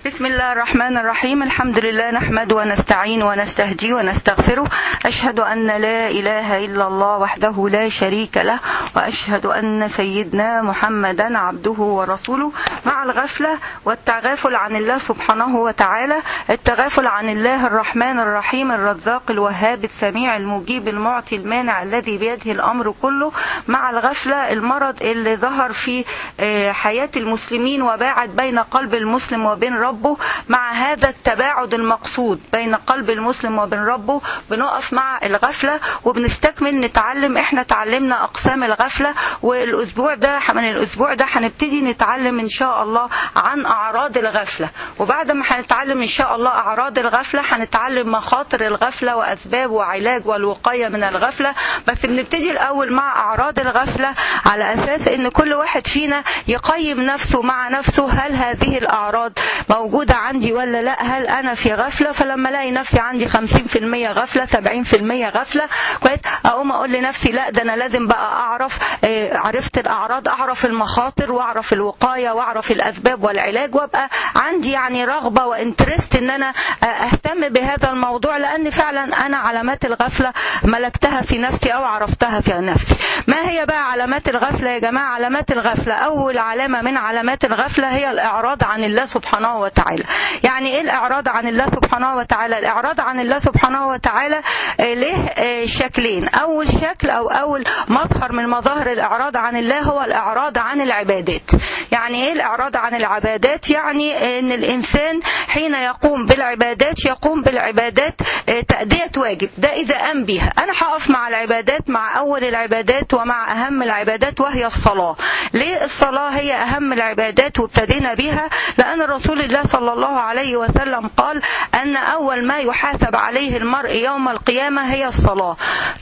بسم الله الرحمن الرحيم الحمد لله نحمد ونستعين ونستهدي ونستغفره أشهد أن لا إله إلا الله وحده لا شريك له وأشهد أن سيدنا محمدا عبده ورسوله مع الغفلة والتغافل عن الله سبحانه وتعالى التغافل عن الله الرحمن الرحيم الرزاق الوهاب السميع المجيب المعطي المانع الذي بيده الأمر كله مع الغفلة المرض اللي ظهر في حياة المسلمين وباعد بين قلب المسلم وبين ربه مع هذا التباعد المقصود بين قلب المسلم وبين ربه بنقف مع الغفلة وبنستكمل نتعلم احنا تعلمنا أقسام الغفلة والأسبوع ده من الأسبوع ده هنبتدي نتعلم إن شاء الله عن أعراض الغفلة وبعد ما هنتعلم إن شاء الله أعراض الغفلة هنتعلم مخاطر الغفلة وأسباب وعلاج والوقاية من الغفلة بس بنبتدي الأول مع أعراض الغفلة على أساس إن كل واحد فينا يقيم نفسه مع نفسه هل هذه الأعراض موجودة عندي ولا لا هل أنا في غفلة فلما ألاقي نفسي عندي 50% غفلة 70% غفلة كويس أقوم أقول لنفسي لا ده أنا لازم بقى أعرف عرفت الأعراض أعرف المخاطر وأعرف الوقاية وأعرف الأسباب والعلاج وأبقى عندي يعني رغبة وانترست إن أنا أهتم بهذا الموضوع لأن فعلا أنا علامات الغفلة ملكتها في نفسي أو عرفتها في نفسي ما هي بقى علامات الغفلة يا جماعة علامات الغفلة أول علامة من علامات الغفلة هي الإعراض عن الله سبحانه وتعالى يعني ايه الاعراض عن الله سبحانه وتعالى الاعراض عن الله سبحانه وتعالى له شكلين اول شكل او اول مظهر من مظاهر الاعراض عن الله هو الاعراض عن العبادات يعني ايه الاعراض عن العبادات يعني ان الانسان حين يقوم بالعبادات يقوم بالعبادات تأدية واجب ده اذا قام بها انا هقف مع العبادات مع اول العبادات ومع اهم العبادات وهي الصلاة ليه الصلاة هي اهم العبادات وابتدينا بها لان الرسول الله صلى الله عليه وسلم قال أن أول ما يحاسب عليه المرء يوم القيامة هي الصلاة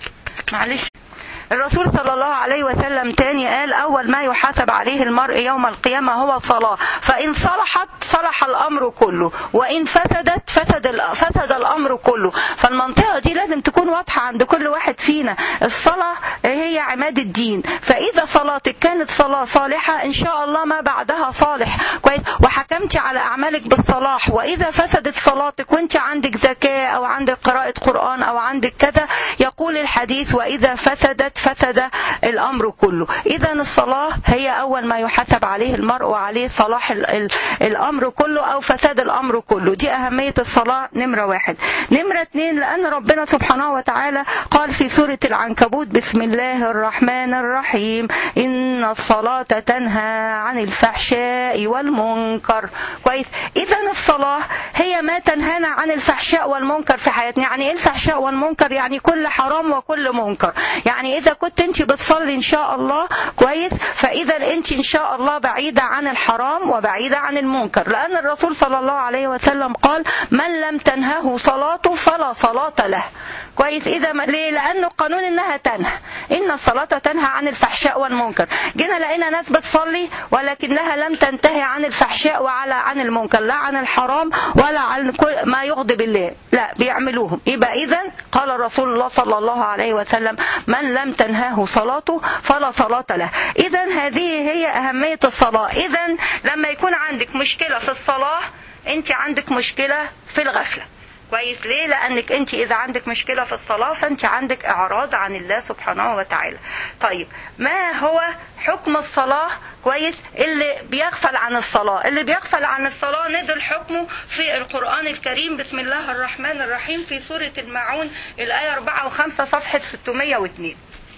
معلش الرسول صلى الله عليه وسلم تاني قال أول ما يحاسب عليه المرء يوم القيامة هو الصلاة فإن صلحت صلح الأمر كله وإن فسدت فسد, فسد الأمر كله فالمنطقة دي لازم تكون واضحة عند كل واحد فينا الصلاة هي عماد الدين فإذا صلاتك كانت صلاة صالحة إن شاء الله ما بعدها صالح كويس وحكمت على أعمالك بالصلاح وإذا فسدت صلاتك وانت عندك زكاة أو عندك قراءة قرآن أو عندك كذا يقول الحديث وإذا فسدت فسد الأمر كله إذا الصلاة هي أول ما يحاسب عليه المرء وعليه صلاح ال ال الأمر كله أو فساد الأمر كله دي أهمية الصلاة نمرة واحد نمرة اتنين لأن ربنا سبحانه وتعالى قال في سورة العنكبوت بسم الله الرحمن الرحيم إن الصلاة تنهى عن الفحشاء والمنكر كويس إذا الصلاة هي ما تنهانا عن الفحشاء والمنكر في حياتنا يعني إيه الفحشاء والمنكر يعني كل حرام وكل منكر يعني إذا كنت انت بتصلي ان شاء الله كويس فاذا انت ان شاء الله بعيدة عن الحرام وبعيدة عن المنكر لان الرسول صلى الله عليه وسلم قال من لم تنهه صلاته فلا صلاة له كويس اذا ليه لانه قانون انها تنهى ان الصلاة تنهى عن الفحشاء والمنكر جينا لقينا ناس بتصلي ولكنها لم تنتهي عن الفحشاء وعلى عن المنكر لا عن الحرام ولا عن كل ما يغضب الله لا بيعملوهم يبقى اذا قال رسول الله صلى الله عليه وسلم من لم تنهاه صلاته فلا صلاة له إذا هذه هي أهمية الصلاة إذا لما يكون عندك مشكلة في الصلاة أنت عندك مشكلة في الغفلة كويس ليه لانك انت اذا عندك مشكله في الصلاه فانت عندك اعراض عن الله سبحانه وتعالى طيب ما هو حكم الصلاه كويس اللي بيغفل عن الصلاه اللي بيغفل عن الصلاه نزل حكمه في القران الكريم بسم الله الرحمن الرحيم في سوره الماعون الايه 4 و5 صفحه 602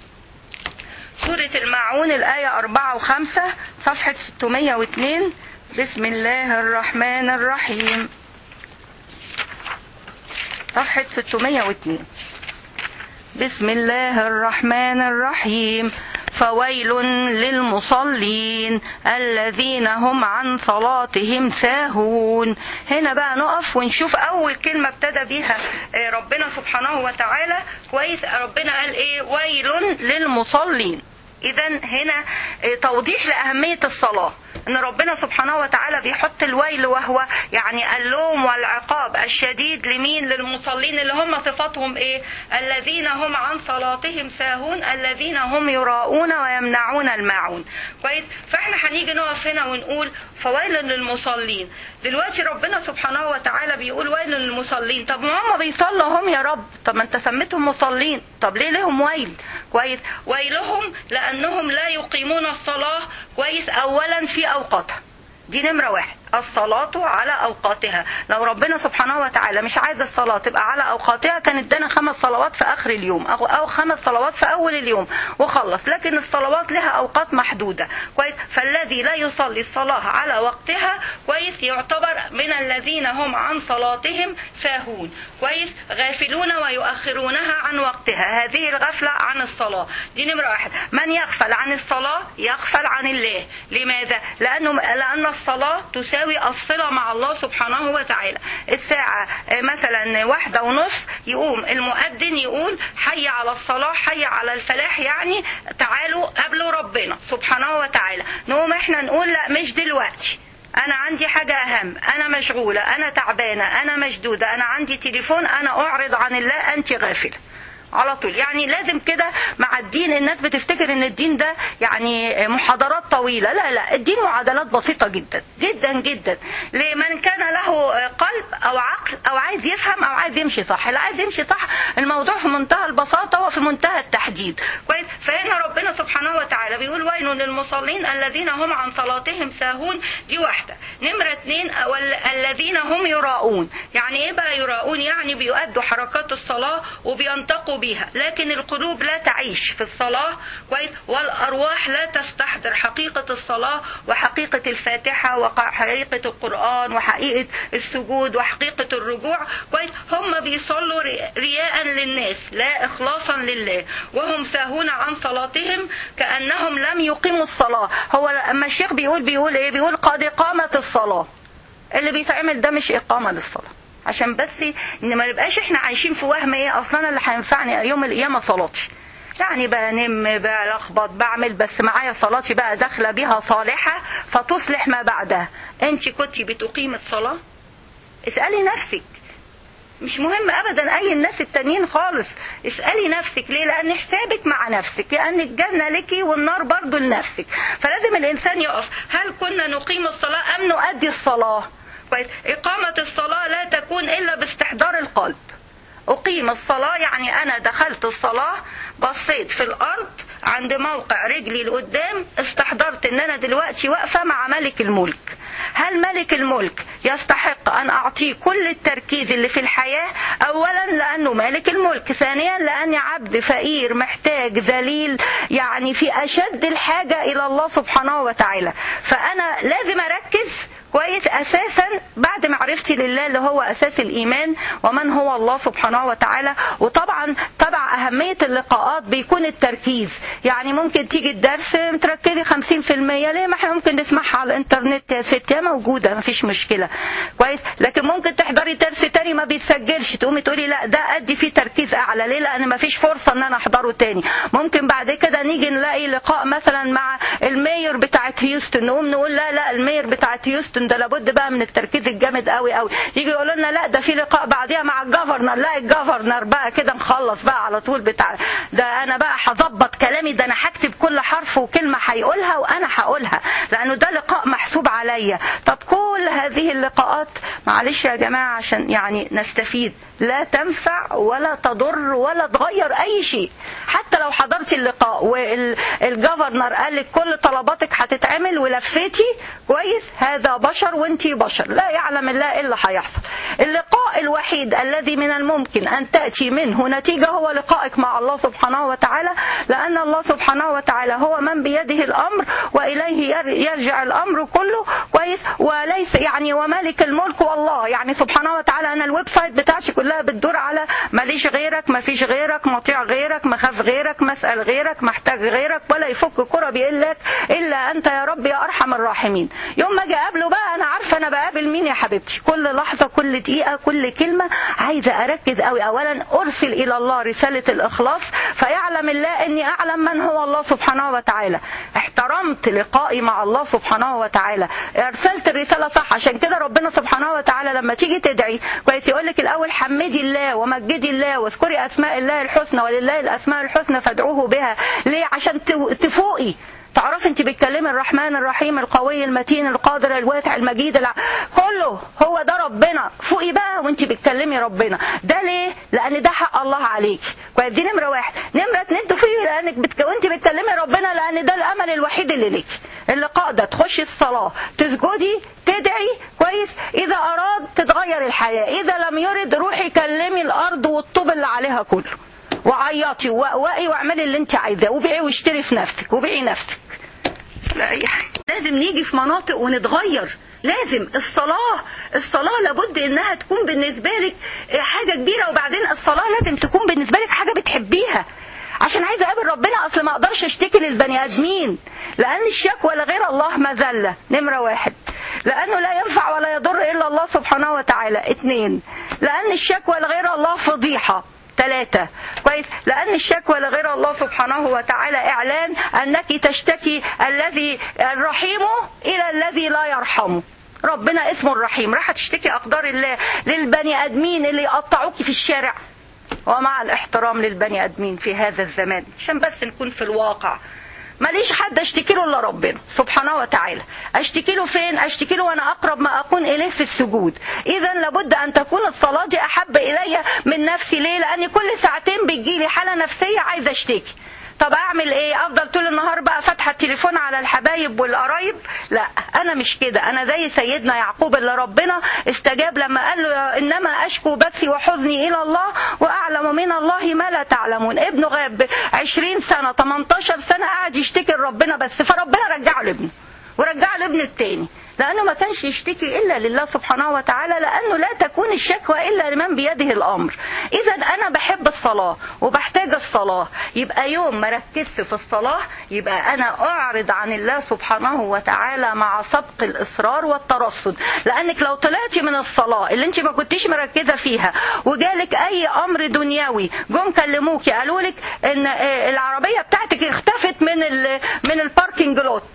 سورة الماعون الآية 4 و5 صفحة 602 بسم الله الرحمن الرحيم صفحة 602 بسم الله الرحمن الرحيم فويل للمصلين الذين هم عن صلاتهم ساهون هنا بقى نقف ونشوف اول كلمه ابتدى بيها ربنا سبحانه وتعالى كويس ربنا قال ايه ويل للمصلين اذا هنا توضيح لاهميه الصلاه ان ربنا سبحانه وتعالى بيحط الويل وهو يعني اللوم والعقاب الشديد لمين للمصلين اللي هم صفاتهم ايه الذين هم عن صلاتهم ساهون الذين هم يراءون ويمنعون الماعون كويس فاحنا هنيجي نقف هنا ونقول فويل للمصلين دلوقتي ربنا سبحانه وتعالى بيقول ويل للمصلين طب ما هم بيصلوا هم يا رب طب ما انت سميتهم مصلين طب ليه لهم ويل كويس ويلهم لانهم لا يقيمون الصلاه كويس اولا في اوقاتها دي نمره واحد الصلاة على أوقاتها لو ربنا سبحانه وتعالى مش عايز الصلاة تبقى على أوقاتها كان ادانا خمس صلوات في آخر اليوم أو, أو خمس صلوات في أول اليوم وخلص لكن الصلوات لها أوقات محدودة كويس فالذي لا يصلي الصلاة على وقتها كويس يعتبر من الذين هم عن صلاتهم ساهون كويس غافلون ويؤخرونها عن وقتها هذه الغفلة عن الصلاة دي نمرة واحد من يغفل عن الصلاة يغفل عن الله لماذا؟ لأنه لأن الصلاة تساوي تساوي الصلة مع الله سبحانه وتعالى الساعة مثلا واحدة ونص يقوم المؤذن يقول حي على الصلاة حي على الفلاح يعني تعالوا قبلوا ربنا سبحانه وتعالى نقوم احنا نقول لا مش دلوقتي انا عندي حاجة اهم انا مشغولة انا تعبانة انا مشدودة انا عندي تليفون انا اعرض عن الله انت غافلة على طول يعني لازم كده مع الدين الناس بتفتكر ان الدين ده يعني محاضرات طويله لا لا الدين معادلات بسيطه جدا جدا جدا لمن كان له قلب او عقل او عايز يفهم او عايز يمشي صح اللي عايز يمشي صح الموضوع في منتهى البساطه وفي منتهى التحديد كويس فهنا ربنا سبحانه وتعالى بيقول ويل للمصلين الذين هم عن صلاتهم ساهون دي واحده نمره اثنين الذين هم يراؤون يعني ايه بقى يراؤون يعني بيؤدوا حركات الصلاه وبينتقوا بها لكن القلوب لا تعيش في الصلاة كويس والأرواح لا تستحضر حقيقة الصلاة وحقيقة الفاتحة وحقيقة القرآن وحقيقة السجود وحقيقة الرجوع كويس هم بيصلوا رياء للناس لا إخلاصا لله وهم ساهون عن صلاتهم كأنهم لم يقيموا الصلاة هو أما الشيخ بيقول بيقول إيه بيقول قد قامت الصلاة اللي بيتعمل ده مش إقامة للصلاة عشان بس ان ما نبقاش احنا عايشين في وهم ايه اصلا اللي هينفعني يوم القيامه صلاتي يعني بنم بلخبط بعمل بس معايا صلاتي بقى داخله بها صالحه فتصلح ما بعدها انت كنت بتقيم الصلاه اسالي نفسك مش مهم ابدا اي الناس التانيين خالص اسالي نفسك ليه لان حسابك مع نفسك لان الجنه لك والنار برضو لنفسك فلازم الانسان يقف هل كنا نقيم الصلاه ام نؤدي الصلاه كويس إقامة الصلاة لا تكون إلا باستحضار القلب أقيم الصلاة يعني أنا دخلت الصلاة بصيت في الأرض عند موقع رجلي لقدام استحضرت إن أنا دلوقتي واقفة مع ملك الملك هل ملك الملك يستحق أن أعطيه كل التركيز اللي في الحياة أولا لأنه مالك الملك ثانيا لأني عبد فقير محتاج ذليل يعني في أشد الحاجة إلى الله سبحانه وتعالى فأنا لازم أركز كويس اساسا بعد معرفتي لله اللي هو اساس الايمان ومن هو الله سبحانه وتعالى وطبعا تبع اهميه اللقاءات بيكون التركيز يعني ممكن تيجي الدرس تركزي 50% ليه ما احنا ممكن نسمعها على الانترنت يا ست موجوده ما فيش مشكله كويس لكن ممكن تحضري درس تاني ما بيتسجلش تقومي تقولي لا ده ادي فيه تركيز اعلى ليه لان ما فيش فرصه ان انا احضره تاني ممكن بعد كده نيجي نلاقي لقاء مثلا مع المير بتاعت هيوستن نقوم نقول لا لا المير بتاعت هيوستن ده لابد بقى من التركيز الجامد قوي قوي يجي يقولوا لنا لا ده في لقاء بعديها مع الجفرنر لا الجفرنر بقى كده نخلص بقى على طول بتاع ده انا بقى هظبط كلامي ده انا هكتب كل حرف وكلمه هيقولها وانا هقولها لانه ده لقاء محسوب عليا طب كل هذه اللقاءات معلش يا جماعه عشان يعني نستفيد لا تنفع ولا تضر ولا تغير اي شيء حتى لو حضرتي اللقاء والجفرنر قال لك كل طلباتك هتتعمل ولفيتي كويس هذا بشر وانتي بشر لا يعلم الله الا اللي هيحصل اللقاء الوحيد الذي من الممكن ان تاتي منه نتيجه هو لقائك مع الله سبحانه وتعالى لان الله سبحانه وتعالى هو من بيده الامر واليه يرجع الامر كله كويس وليس يعني وملك الملك والله يعني سبحانه وتعالى انا الويب سايت بتاعتي كلها بتدور على ماليش غيرك ما فيش غيرك مطيع غيرك مخاف غيرك مسأل غيرك محتاج غيرك ولا يفك كربي إلا إلا أنت يا رب يا أرحم الراحمين يوم ما أجي أقابله بقى أنا عارفة أنا بقابل مين يا حبيبتي كل لحظة كل دقيقه كل كلمه عايزه اركز قوي اولا ارسل الى الله رساله الاخلاص فيعلم الله اني اعلم من هو الله سبحانه وتعالى احترمت لقائي مع الله سبحانه وتعالى ارسلت الرساله صح عشان كده ربنا سبحانه وتعالى لما تيجي تدعي كويس يقول لك الاول حمدي الله ومجدي الله واذكري اسماء الله الحسنى ولله الاسماء الحسنى فادعوه بها ليه عشان تو- تفوقي تعرفي انت بتكلمي الرحمن الرحيم القوي المتين القادر الواسع المجيد الع... كله هو ده ربنا فوقي بقى وانت بتكلمي ربنا ده ليه لان ده حق الله عليك كويس دي نمره واحد نمره اتنين تفوقي لانك بتك... وانت بتكلمي ربنا لان ده الامل الوحيد اللي ليك اللقاء ده تخشي الصلاه تسجدي تدعي كويس اذا اراد تتغير الحياه اذا لم يرد روحي كلمي الارض والطوب اللي عليها كله وعيطي ووقي واعملي اللي انت عايزاه وبيعي واشتري في نفسك وبيعي نفسك لا اي حاجه لازم نيجي في مناطق ونتغير لازم الصلاة الصلاة لابد انها تكون بالنسبة لك حاجة كبيرة وبعدين الصلاة لازم تكون بالنسبة لك حاجة بتحبيها عشان عايزة اقابل ربنا اصل ما اقدرش اشتكي للبني ادمين لان الشكوى لغير الله مذلة نمرة واحد لانه لا ينفع ولا يضر الا الله سبحانه وتعالى اتنين لان الشكوى لغير الله فضيحة ثلاثة كويس لأن الشكوى لغير الله سبحانه وتعالى إعلان أنك تشتكي الذي الرحيم إلى الذي لا يرحمه ربنا اسمه الرحيم راح تشتكي أقدار الله للبني أدمين اللي يقطعوك في الشارع ومع الاحترام للبني أدمين في هذا الزمان عشان بس نكون في الواقع ماليش حد اشتكي له الا ربنا سبحانه وتعالى اشتكي له فين اشتكي له وانا اقرب ما اكون اليه في السجود اذا لابد ان تكون الصلاه دي احب الي من نفسي ليه لان كل ساعتين بتجيلي حاله نفسيه عايزه اشتكي طب اعمل ايه افضل طول النهار بقى فاتحه التليفون على الحبايب والقرايب لا انا مش كده انا زي سيدنا يعقوب اللي ربنا استجاب لما قال له انما اشكو بثي وحزني الى الله واعلم من الله ما لا تعلمون ابنه غاب 20 سنه 18 سنه قاعد يشتكي لربنا بس فربنا رجعه لابنه ورجعه لابنه التاني لأنه ما كانش يشتكي إلا لله سبحانه وتعالى لأنه لا تكون الشكوى إلا لمن بيده الأمر إذا أنا بحب الصلاة وبحتاج الصلاة يبقى يوم ما ركزت في الصلاة يبقى أنا أعرض عن الله سبحانه وتعالى مع سبق الإصرار والترصد لأنك لو طلعتي من الصلاة اللي أنت ما كنتيش مركزة فيها وجالك أي أمر دنيوي جم كلموكي قالوا لك إن العربية بتاعتك اختفت من ال من الباركينج لوت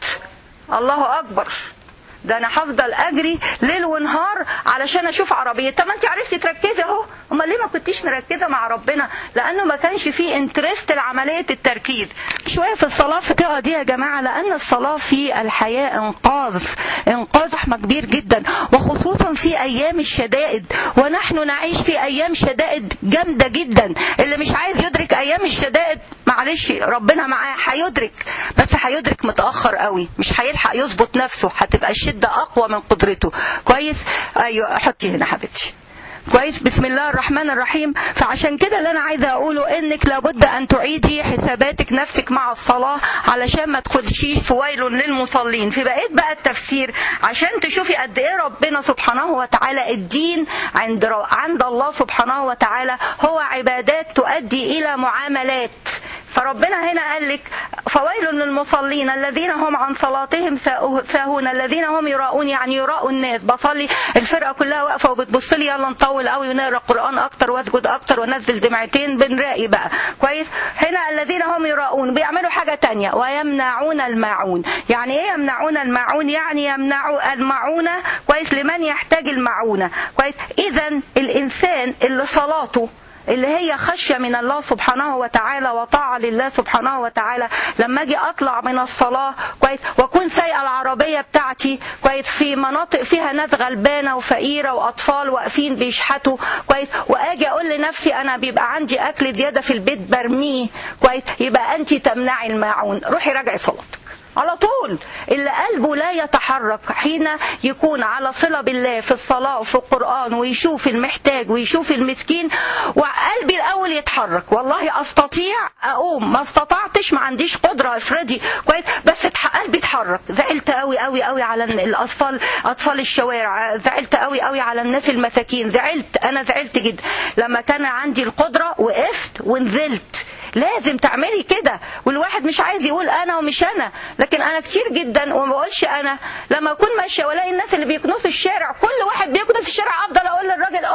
الله أكبر ده انا هفضل اجري ليل ونهار علشان اشوف عربيه طب ما انت عرفتي تركزي اهو امال ليه ما كنتيش مركزه مع ربنا لانه ما كانش فيه انترست لعمليه التركيز شويه في الصلاه في الطاقه دي يا جماعه لان الصلاه في الحياه انقاذ انقاذ رحمه كبير جدا وخصوصا في ايام الشدائد ونحن نعيش في ايام شدائد جامده جدا اللي مش عايز يدرك ايام الشدائد معلش ربنا معاه هيدرك بس هيدرك متاخر قوي مش هيلحق يظبط نفسه هتبقى الشده اقوى من قدرته كويس ايوه حطي هنا حبيبتي كويس بسم الله الرحمن الرحيم فعشان كده اللي انا عايزه اقوله انك لابد ان تعيدي حساباتك نفسك مع الصلاه علشان ما تخشيش في ويل للمصلين في بقيت بقى التفسير عشان تشوفي قد ايه ربنا سبحانه وتعالى الدين عند عند الله سبحانه وتعالى هو عبادات تؤدي الى معاملات فربنا هنا قال لك فويل للمصلين الذين هم عن صلاتهم ساهون الذين هم يراؤون يعني يراؤوا الناس بصلي الفرقه كلها واقفه وبتبص لي يلا نطول قوي ونقرا القران اكتر واسجد اكتر ونزل دمعتين بنراقي بقى كويس هنا الذين هم يراؤون بيعملوا حاجه تانية ويمنعون الماعون يعني ايه يمنعون الماعون يعني يمنعوا المعونه كويس لمن يحتاج المعونه كويس اذا الانسان اللي صلاته اللي هي خشية من الله سبحانه وتعالى وطاعة لله سبحانه وتعالى لما اجي اطلع من الصلاة كويس واكون سايقة العربية بتاعتي كويس في مناطق فيها ناس غلبانة وفقيرة واطفال واقفين بيشحتوا كويس واجي اقول لنفسي انا بيبقى عندي اكل زيادة في البيت برميه كويس يبقى انت تمنعي الماعون روحي راجعي صلاتك على طول اللي قلبه لا يتحرك حين يكون على صلة بالله في الصلاة وفي القرآن ويشوف المحتاج ويشوف المسكين وقلبي الأول يتحرك والله أستطيع أقوم ما استطعتش ما عنديش قدرة افرضي كويس بس قلبي اتحرك زعلت قوي قوي قوي على الأطفال أطفال الشوارع زعلت قوي قوي على الناس المساكين زعلت أنا زعلت جدا لما كان عندي القدرة وقفت ونزلت لازم تعملي كده والواحد مش عايز يقول انا ومش انا لكن انا كتير جدا وما بقولش انا لما اكون ماشيه والاقي الناس اللي بيكنسوا الشارع كل واحد بيكنس الشارع افضل اقول للراجل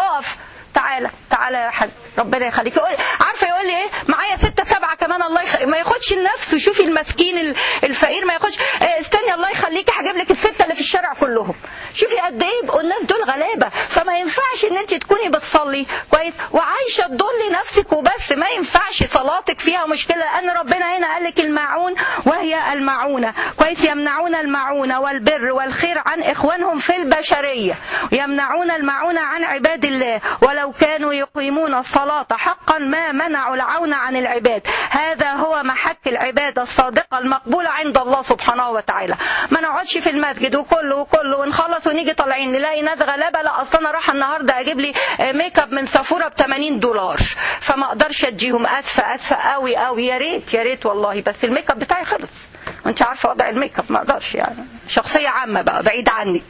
ربنا يخليك يقول عارفه يقول لي ايه معايا ستة سبعة كمان الله يخ... ما ياخدش لنفسه شوفي المسكين ال- الفقير ما ياخدش إيه استني الله يخليكي هجيب لك الستة اللي في الشارع كلهم شوفي قد ايه يبقوا الناس دول غلابة فما ينفعش ان انت تكوني بتصلي كويس وعايشة تضلي نفسك وبس ما ينفعش صلاتك فيها مشكلة لان ربنا هنا قال لك الماعون وهي المعونة كويس يمنعون المعونة والبر والخير عن اخوانهم في البشرية يمنعون المعونة عن عباد الله ولو كانوا يقيمون الصلاة حقا ما منعوا العون عن العباد هذا هو محك العبادة الصادقة المقبولة عند الله سبحانه وتعالى ما نقعدش في المسجد وكله وكله ونخلص ونيجي طالعين نلاقي ناس غلابة لا اصل انا رايحة النهاردة اجيب لي ميك اب من سافورة ب 80 دولار فما اقدرش اديهم اسفة اسفة قوي قوي يا ريت يا ريت والله بس الميك اب بتاعي خلص وانت عارفه وضع الميك اب ما اقدرش يعني شخصيه عامه بقى بعيد عنك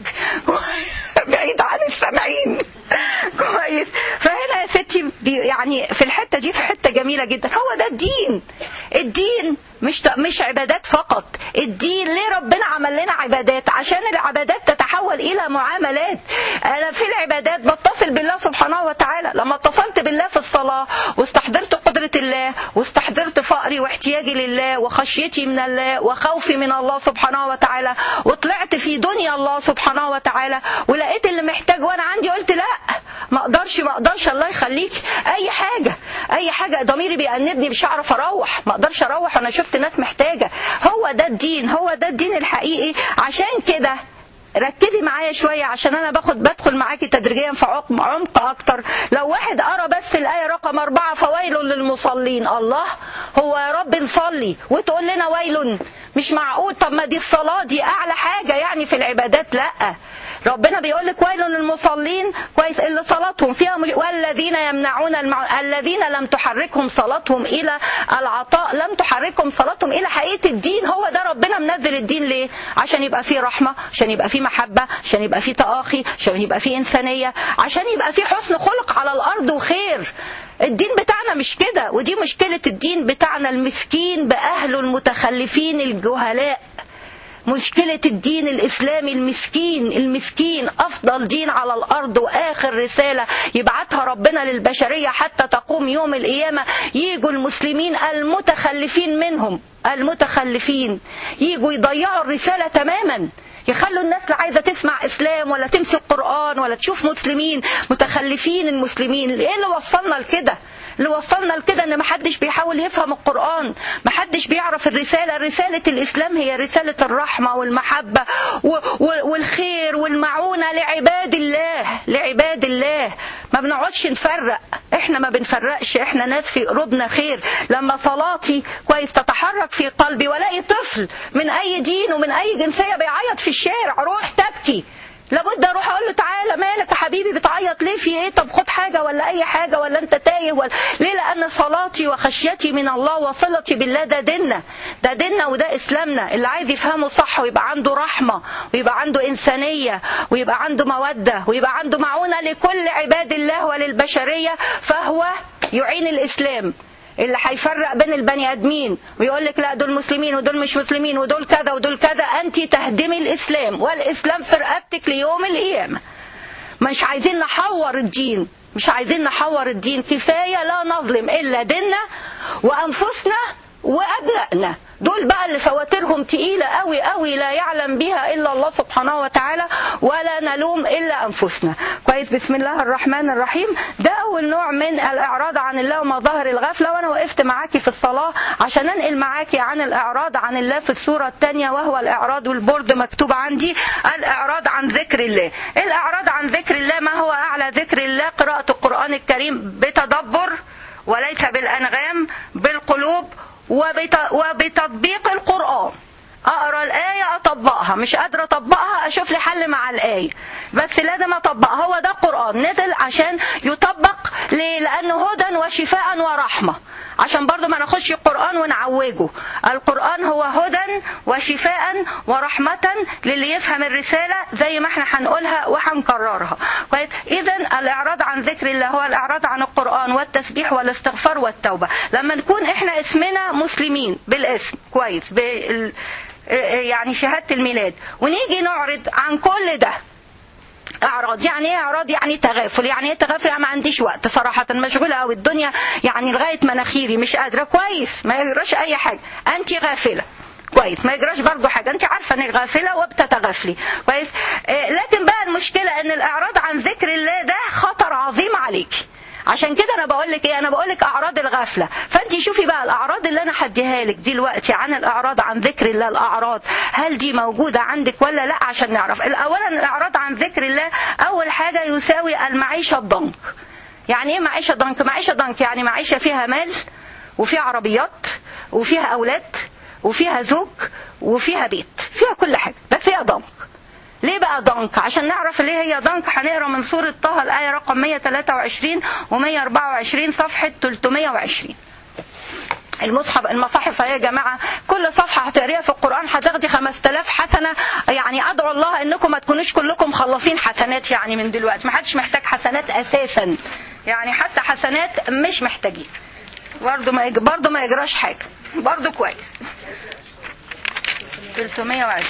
بعيد عن السامعين كويس فهنا يا ستي بي- يعني في الحته دي في حته جميله جدا هو ده الدين الدين مش ت- مش عبادات فقط الدين ليه ربنا عمل لنا عبادات عشان العبادات تتحول الى معاملات انا في العبادات بتصل بالله سبحانه وتعالى لما اتصلت بالله في الصلاه واستحضرت قدره الله واستحضرت فقري واحتياجي لله وخشيتي من الله وخوفي من الله سبحانه وتعالى وطلعت في دنيا الله سبحانه وتعالى ولقيت اللي محتاج وانا عندي قلت لا ما اقدرش ما اقدرش الله يخليك اي حاجه اي حاجه ضميري بيأنبني مش هعرف اروح ما اقدرش اروح وانا شفت ناس محتاجه هو ده الدين هو ده الدين الحقيقي عشان كده ركزي معايا شوية عشان أنا باخد بدخل معاكي تدريجيا في عمق, عمق أكتر لو واحد قرا بس الآية رقم أربعة فويل للمصلين الله هو يا رب نصلي وتقول لنا ويل مش معقول طب ما دي الصلاة دي أعلى حاجة يعني في العبادات لأ ربنا بيقول لك ويل للمصلين كويس اللي صلاتهم فيها مش... والذين يمنعون المع... الذين لم تحركهم صلاتهم الى العطاء لم تحركهم صلاتهم الى حقيقه الدين هو ده ربنا منزل الدين ليه عشان يبقى فيه رحمه عشان يبقى فيه محبه عشان يبقى فيه تآخي عشان يبقى فيه انسانيه عشان يبقى فيه حسن خلق على الارض وخير الدين بتاعنا مش كده ودي مشكله الدين بتاعنا المسكين باهله المتخلفين الجهلاء مشكلة الدين الإسلامي المسكين المسكين أفضل دين على الأرض وآخر رسالة يبعتها ربنا للبشرية حتى تقوم يوم القيامة يجوا المسلمين المتخلفين منهم المتخلفين يجوا يضيعوا الرسالة تماما يخلوا الناس لا عايزه تسمع اسلام ولا تمسك قران ولا تشوف مسلمين متخلفين المسلمين ايه اللي وصلنا لكده اللي وصلنا لكده ان محدش بيحاول يفهم القرآن محدش بيعرف الرسالة رسالة الإسلام هي رسالة الرحمة والمحبة والخير والمعونة لعباد الله لعباد الله ما بنقعدش نفرق احنا ما بنفرقش احنا ناس في قلوبنا خير لما صلاتي كويس تتحرك في قلبي والاقي طفل من اي دين ومن اي جنسية بيعيط في الشارع روح تبكي لابد اروح اقول له تعالى مالك يا حبيبي بتعيط ليه في ايه طب خد حاجه ولا اي حاجه ولا انت تايه ولا ليه لان صلاتي وخشيتي من الله وصلتي بالله ده ديننا ده ديننا وده اسلامنا اللي عايز يفهمه صح ويبقى عنده رحمه ويبقى عنده انسانيه ويبقى عنده موده ويبقى عنده معونه لكل عباد الله وللبشريه فهو يعين الاسلام اللي هيفرق بين البني ادمين ويقول لك لا دول مسلمين ودول مش مسلمين ودول كذا ودول كذا انت تهدمي الاسلام والاسلام في رقبتك ليوم القيامه مش عايزين نحور الدين مش عايزين نحور الدين كفايه لا نظلم الا ديننا وانفسنا وابنائنا دول بقى اللي فواتيرهم تقيلة قوي قوي لا يعلم بها إلا الله سبحانه وتعالى ولا نلوم إلا أنفسنا كويس بسم الله الرحمن الرحيم ده أول نوع من الإعراض عن الله ومظاهر الغفلة وأنا وقفت معاكي في الصلاة عشان أنقل معاكي عن الإعراض عن الله في السورة الثانية وهو الإعراض والبورد مكتوب عندي الإعراض عن ذكر الله الإعراض عن ذكر الله ما هو أعلى ذكر الله قراءة القرآن الكريم بتدبر وليس بالأنغام بالقلوب وبتطبيق القرآن اقرا الايه اطبقها مش قادره اطبقها اشوف لي حل مع الايه بس لازم اطبقها هو ده القران نزل عشان يطبق ليه لانه هدى وشفاء ورحمه عشان برضو ما ناخدش القرآن ونعوجه القرآن هو هدى وشفاء ورحمة للي يفهم الرسالة زي ما احنا هنقولها وهنكررها إذا الإعراض عن ذكر الله هو الإعراض عن القرآن والتسبيح والاستغفار والتوبة لما نكون احنا اسمنا مسلمين بالاسم كويس بال يعني شهادة الميلاد ونيجي نعرض عن كل ده اعراض يعني ايه اعراض يعني تغافل يعني ايه تغافل يعني ما عنديش وقت صراحه مشغوله قوي الدنيا يعني لغايه مناخيري مش قادره كويس ما يجراش اي حاجه انت غافله كويس ما يجراش برضو حاجه انت عارفه انك غافله وبتتغافلي كويس إيه لكن بقى المشكله ان الاعراض عن ذكر الله ده خطر عظيم عليكي عشان كده انا بقول لك ايه انا بقول لك اعراض الغفله فانت شوفي بقى الاعراض اللي انا هديها لك دلوقتي عن الاعراض عن ذكر الله الاعراض هل دي موجوده عندك ولا لا عشان نعرف اولا الاعراض عن ذكر الله اول حاجه يساوي المعيشه الضنك يعني ايه معيشه ضنك معيشه ضنك يعني معيشه فيها مال وفيها عربيات وفيها اولاد وفيها زوج وفيها بيت فيها كل حاجه بس هي ضنك ليه بقى ضنك عشان نعرف ليه هي ضنك هنقرا من سورة طه الآية رقم 123 و124 صفحة 320 المصحف المصاحف يا جماعة كل صفحة هتقريها في القرآن هتاخدي 5000 حسنة يعني أدعو الله إنكم ما تكونوش كلكم مخلصين حسنات يعني من دلوقتي ما حدش محتاج حسنات أساسا يعني حتى حسنات مش محتاجين برضه ما برضه ما يجراش حاجة برضه كويس 320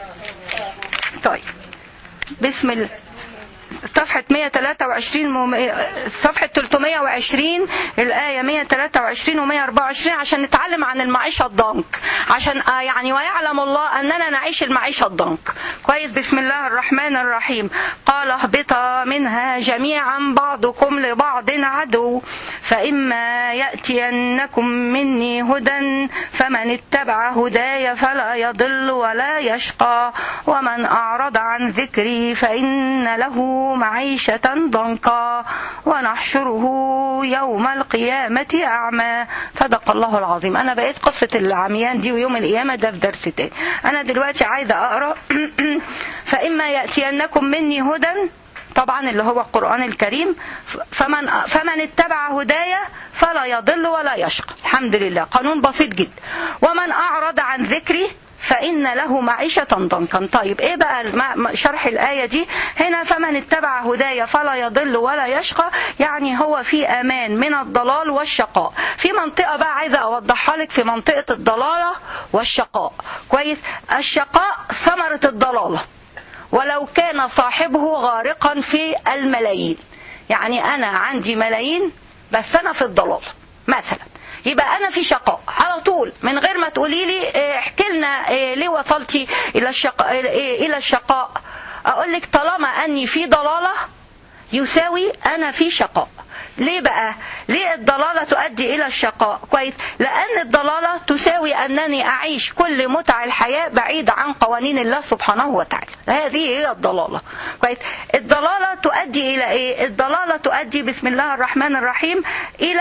طيب بسم الله صفحة 123 مم... صفحة 320 الآية 123 و 124 عشان نتعلم عن المعيشة الضنك عشان آه يعني ويعلم الله أننا نعيش المعيشة الضنك كويس بسم الله الرحمن الرحيم قال اهبطا منها جميعا بعضكم لبعض عدو فإما يأتينكم مني هدى فمن اتبع هداي فلا يضل ولا يشقى ومن أعرض عن ذكري فإن له معيشة ضنكا ونحشره يوم القيامة أعمى صدق الله العظيم أنا بقيت قصة العميان دي ويوم القيامة ده في درس تاني أنا دلوقتي عايزة أقرأ فإما يأتينكم مني هدى طبعا اللي هو القرآن الكريم فمن فمن اتبع هدايا فلا يضل ولا يشقى الحمد لله قانون بسيط جدا ومن أعرض عن ذكري فإن له معيشة ضنكا طيب إيه بقى شرح الآية دي هنا فمن اتبع هدايا فلا يضل ولا يشقى يعني هو في أمان من الضلال والشقاء في منطقة بقى عايزة أوضحها لك في منطقة الضلالة والشقاء كويس الشقاء ثمرة الضلالة ولو كان صاحبه غارقا في الملايين يعني أنا عندي ملايين بس أنا في الضلال مثلا يبقى انا في شقاء على طول من غير ما تقولي لي احكي لنا ليه وصلتي الى الشقاء الى الشقاء اقول لك طالما اني في ضلاله يساوي انا في شقاء ليه بقى ليه الضلالة تؤدي إلى الشقاء كويس لأن الضلالة تساوي أنني أعيش كل متع الحياة بعيد عن قوانين الله سبحانه وتعالى هذه هي الضلالة كويس الضلالة تؤدي إلى إيه الضلالة تؤدي بسم الله الرحمن الرحيم إلى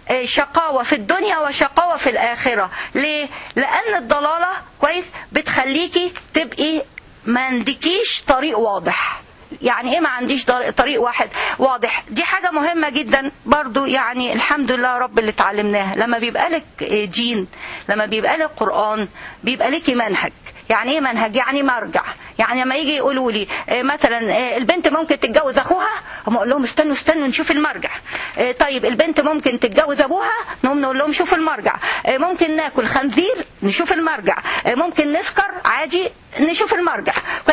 شقاوة في الدنيا وشقاوة في الآخرة ليه لأن الضلالة كويس بتخليكي تبقي ما عندكيش طريق واضح يعني ايه ما عنديش طريق واحد واضح دي حاجة مهمة جدا برضو يعني الحمد لله رب اللي اتعلمناها لما بيبقى لك دين لما بيبقى لك قرآن بيبقى لك منهج يعني ايه منهج يعني مرجع يعني لما يجي يقولوا لي مثلا البنت ممكن تتجوز اخوها هم اقول لهم استنوا استنوا نشوف المرجع طيب البنت ممكن تتجوز ابوها نقوم نقول لهم شوفوا المرجع ممكن ناكل خنزير نشوف المرجع ممكن نسكر عادي نشوف المرجع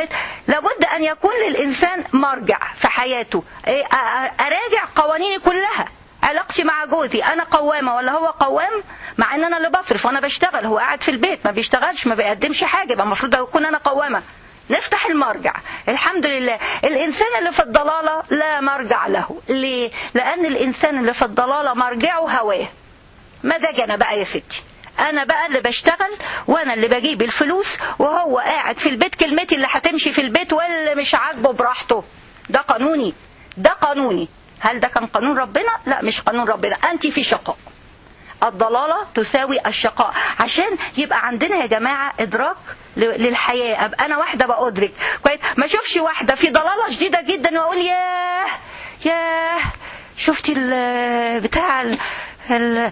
لابد ان يكون للانسان مرجع في حياته اراجع قوانيني كلها علاقتي مع جوزي انا قوامه ولا هو قوام مع ان انا اللي بصرف وانا بشتغل هو قاعد في البيت ما بيشتغلش ما بيقدمش حاجه يبقى المفروض اكون انا قوامه نفتح المرجع الحمد لله الإنسان اللي في الضلالة لا مرجع له ليه؟ لأن الإنسان اللي في الضلالة مرجعه هواه مزاج أنا بقى يا ستي انا بقى اللي بشتغل وانا اللي بجيب الفلوس وهو قاعد في البيت كلمتي اللي هتمشي في البيت واللي مش عاجبه براحته ده قانوني ده قانوني هل ده كان قانون ربنا لا مش قانون ربنا انت في شقاء الضلالة تساوي الشقاء عشان يبقى عندنا يا جماعة إدراك للحياة أبقى أنا واحدة بأدرك كويس ما أشوفش واحدة في ضلالة شديدة جدا وأقول ياه ياه شفتي ال بتاع ال ال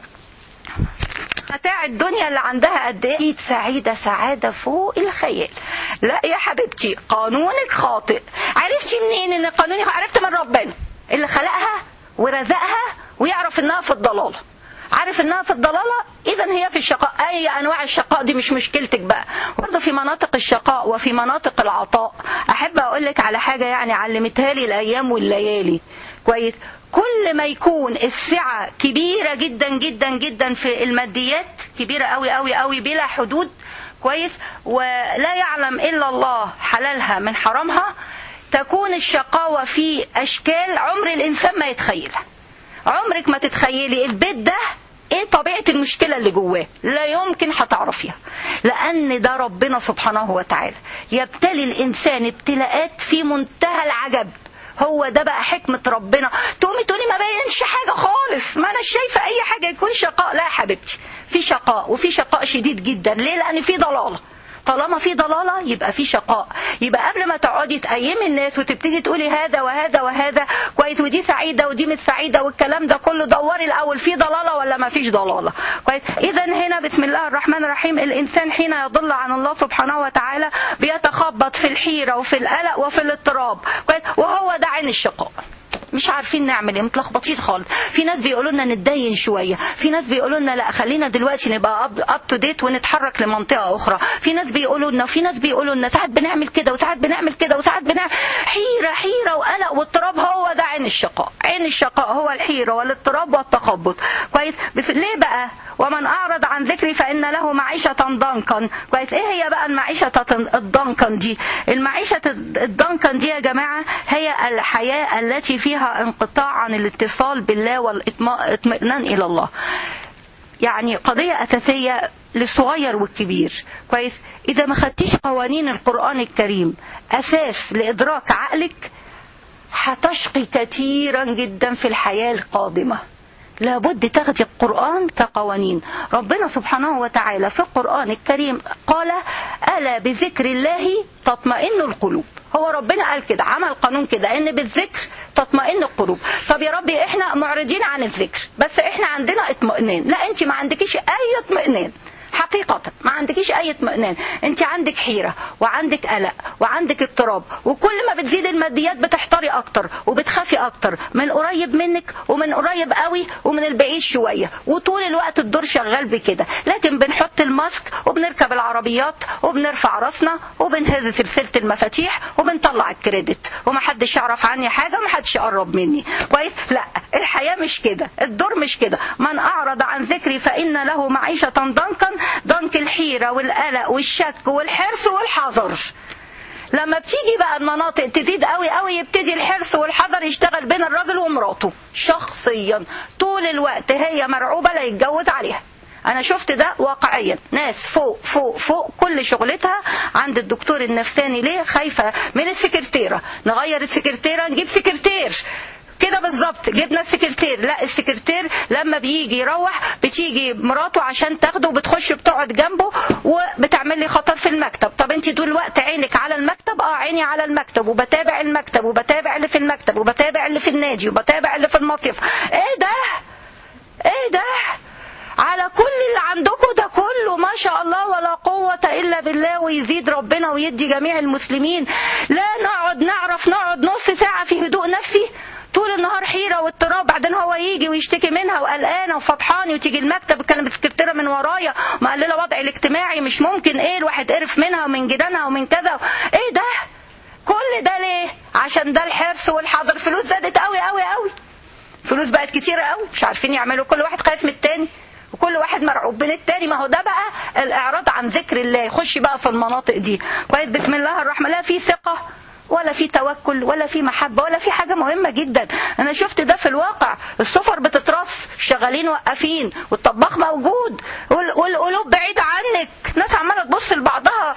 متاع الدنيا اللي عندها قد ايه سعيدة سعادة فوق الخيال لا يا حبيبتي قانونك خاطئ عرفتي منين ان قانوني عرفت من ربنا اللي خلقها ورزقها ويعرف انها في الضلالة عارف انها في الضلاله اذا هي في الشقاء اي انواع الشقاء دي مش مشكلتك بقى برضه في مناطق الشقاء وفي مناطق العطاء احب اقول لك على حاجه يعني علمتها لي الايام والليالي كويس كل ما يكون السعة كبيرة جدا جدا جدا في الماديات كبيرة قوي قوي قوي بلا حدود كويس ولا يعلم إلا الله حلالها من حرامها تكون الشقاوة في أشكال عمر الإنسان ما يتخيلها عمرك ما تتخيلي البيت ده ايه طبيعة المشكلة اللي جواه لا يمكن هتعرفيها لان ده ربنا سبحانه وتعالى يبتلي الانسان ابتلاءات في منتهى العجب هو ده بقى حكمة ربنا تقومي تقولي ما بينش حاجة خالص ما انا شايفة اي حاجة يكون شقاء لا يا حبيبتي في شقاء وفي شقاء شديد جدا ليه لان في ضلالة طالما في ضلالة يبقى في شقاء يبقى قبل ما تقعدي تقيمي الناس وتبتدي تقولي هذا وهذا وهذا كويس ودي سعيدة ودي مش سعيدة والكلام ده كله دوري الأول في ضلالة ولا ما فيش ضلالة كويس إذا هنا بسم الله الرحمن الرحيم الإنسان حين يضل عن الله سبحانه وتعالى بيتخبط في الحيرة وفي القلق وفي الاضطراب كويس وهو ده عين الشقاء مش عارفين نعمل ايه متلخبطين خالص في ناس بيقولوا لنا نتدين شويه في ناس بيقولوا لنا لا خلينا دلوقتي نبقى اب تو ديت ونتحرك لمنطقه اخرى في ناس بيقولوا لنا وفي ناس بيقولوا لنا ساعات بنعمل كده وساعات بنعمل كده وساعات بنعمل حيره حيره وقلق واضطراب هو ده عين الشقاء عين الشقاء هو الحيره والاضطراب والتخبط كويس بس ليه بقى ومن اعرض عن ذكري فان له معيشه ضنكا كويس ايه هي بقى المعيشه الضنكا دي المعيشه الضنكا دي يا جماعه هي الحياه التي فيها انقطاع عن الاتصال بالله والاطمئنان الى الله يعني قضية أساسية للصغير والكبير كويس إذا ما خدتيش قوانين القرآن الكريم أساس لإدراك عقلك هتشقي كثيرا جدا في الحياة القادمة لابد تاخدي القرآن كقوانين ربنا سبحانه وتعالى في القرآن الكريم قال ألا بذكر الله تطمئن القلوب هو ربنا قال كده عمل قانون كده ان بالذكر تطمئن القلوب طب يا ربي احنا معرضين عن الذكر بس احنا عندنا اطمئنان لا انت ما عندكيش اي اطمئنان حقيقة ما عندكيش أي اطمئنان أنت عندك حيرة وعندك قلق وعندك اضطراب وكل ما بتزيد الماديات بتحتاري أكتر وبتخافي أكتر من قريب منك ومن قريب قوي ومن البعيد شوية وطول الوقت الدور شغال بكده لكن بنحط الماسك وبنركب العربيات وبنرفع راسنا وبنهز سلسلة المفاتيح وبنطلع الكريدت ومحدش يعرف عني حاجة ومحدش يقرب مني كويس لا الحياة مش كده الدور مش كده من أعرض عن ذكري فإن له معيشة ضنكا ضنك الحيرة والقلق والشك والحرص والحذر لما بتيجي بقى المناطق تزيد قوي قوي يبتدي الحرص والحذر يشتغل بين الراجل ومراته شخصيا طول الوقت هي مرعوبة لا يتجوز عليها انا شفت ده واقعيا ناس فوق فوق فوق كل شغلتها عند الدكتور النفساني ليه خايفة من السكرتيرة نغير السكرتيرة نجيب سكرتير كده بالظبط جبنا السكرتير لا السكرتير لما بيجي يروح بتيجي مراته عشان تاخده وبتخش بتقعد جنبه وبتعمل لي خطر في المكتب طب انت طول الوقت عينك على المكتب اه عيني على المكتب وبتابع المكتب وبتابع اللي في المكتب وبتابع اللي في النادي وبتابع اللي في المصيف ايه ده ايه ده على كل اللي عندكم ده كله ما شاء الله ولا قوة إلا بالله ويزيد ربنا ويدي جميع المسلمين لا نقعد نعرف نقعد نص ساعة في هدوء نفسي طول النهار حيره واضطراب بعدين هو يجي ويشتكي منها وقلقانه وفطحاني وتيجي المكتب تكلم السكرتيره من ورايا مقلله وضعي الاجتماعي مش ممكن ايه الواحد قرف منها ومن جيرانها ومن كذا ايه ده كل ده ليه عشان ده الحرص والحذر فلوس زادت قوي قوي قوي فلوس بقت كتيره قوي مش عارفين يعملوا كل واحد خايف من التاني وكل واحد مرعوب من التاني ما هو ده بقى الاعراض عن ذكر الله يخش بقى في المناطق دي كويس بسم الله الرحمن لا في ثقه ولا في توكل ولا في محبة ولا في حاجة مهمة جدا أنا شفت ده في الواقع السفر بتترص شغالين وقافين والطباخ موجود والقلوب بعيدة عنك ناس عمالة تبص لبعضها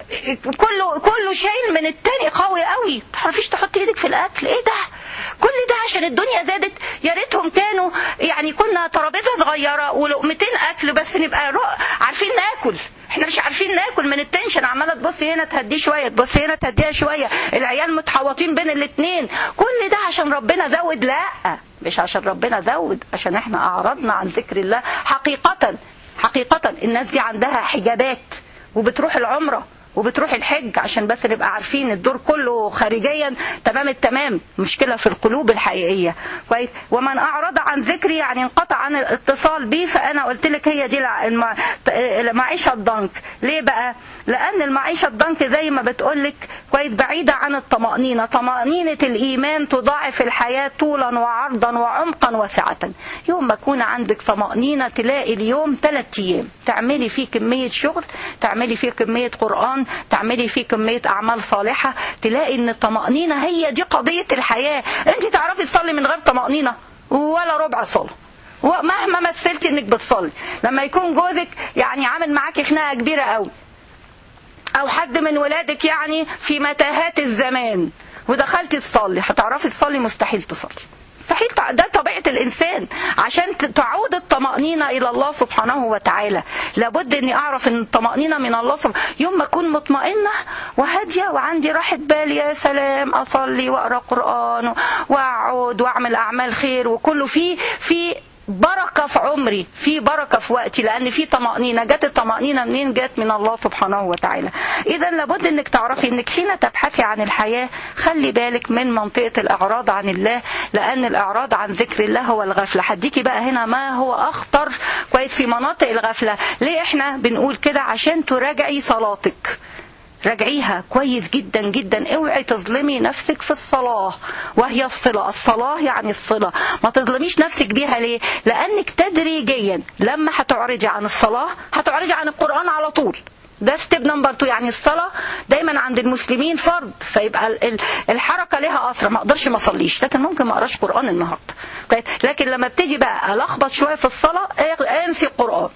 كله كله شايل من التاني قوي قوي تعرفيش تحطي ايدك في الأكل ايه ده كل ده عشان الدنيا زادت يا ريتهم كانوا يعني كنا ترابيزه صغيره ولقمتين اكل بس نبقى عارفين ناكل احنا مش عارفين ناكل من التنشن عماله تبصي هنا تهديه شويه تبصي هنا تهديها شويه العيال متحوطين بين الاثنين كل ده عشان ربنا زود لا مش عشان ربنا زود عشان احنا اعرضنا عن ذكر الله حقيقه حقيقه الناس دي عندها حجابات وبتروح العمره وبتروح الحج عشان بس نبقى عارفين الدور كله خارجيا تمام التمام مشكلة في القلوب الحقيقية كويس ومن أعرض عن ذكري يعني انقطع عن الاتصال بي فأنا قلت لك هي دي الع- المع- المعيشة الضنك ليه بقى لأن المعيشة الضنك زي ما بتقولك كويس بعيدة عن الطمأنينة طمأنينة الإيمان تضاعف الحياة طولا وعرضا وعمقا وسعة يوم ما يكون عندك طمأنينة تلاقي اليوم ثلاث أيام تعملي فيه كمية شغل تعملي فيه كمية قرآن تعملي فيه كمية أعمال صالحة تلاقي إن الطمأنينة هي دي قضية الحياة أنت تعرفي تصلي من غير طمأنينة ولا ربع صلاة ومهما مثلتي انك بتصلي لما يكون جوزك يعني عامل معاكي خناقه كبيره قوي او حد من ولادك يعني في متاهات الزمان ودخلتي تصلي هتعرفي تصلي مستحيل تصلي مستحيل تع- ده طبيعة الإنسان عشان ت- تعود الطمأنينة إلى الله سبحانه وتعالى لابد أني أعرف أن الطمأنينة من الله سبحانه يوم ما أكون مطمئنة وهادية وعندي راحة بال يا سلام أصلي وأقرأ قرآن وأقعد وأعمل أعمال خير وكله فيه في بركة في عمري في بركة في وقتي لأن في طمأنينة جت الطمأنينة منين جت من الله سبحانه وتعالى إذا لابد أنك تعرفي أنك حين تبحثي عن الحياة خلي بالك من منطقة الإعراض عن الله لأن الإعراض عن ذكر الله هو الغفلة هديكي بقى هنا ما هو أخطر كويس في مناطق الغفلة ليه إحنا بنقول كده عشان تراجعي صلاتك راجعيها كويس جدا جدا اوعي تظلمي نفسك في الصلاة وهي الصلة الصلاة يعني الصلة ما تظلميش نفسك بيها ليه لانك تدريجيا لما هتعرجي عن الصلاة هتعرجي عن القرآن على طول ده ستيب نمبر 2 يعني الصلاة دايما عند المسلمين فرض فيبقى ال- ال- الحركة لها أثر ما أقدرش ما أصليش لكن ممكن ما أقراش قرآن النهاردة كويس؟ لكن لما بتيجي بقى ألخبط شوية في الصلاة انسي القرآن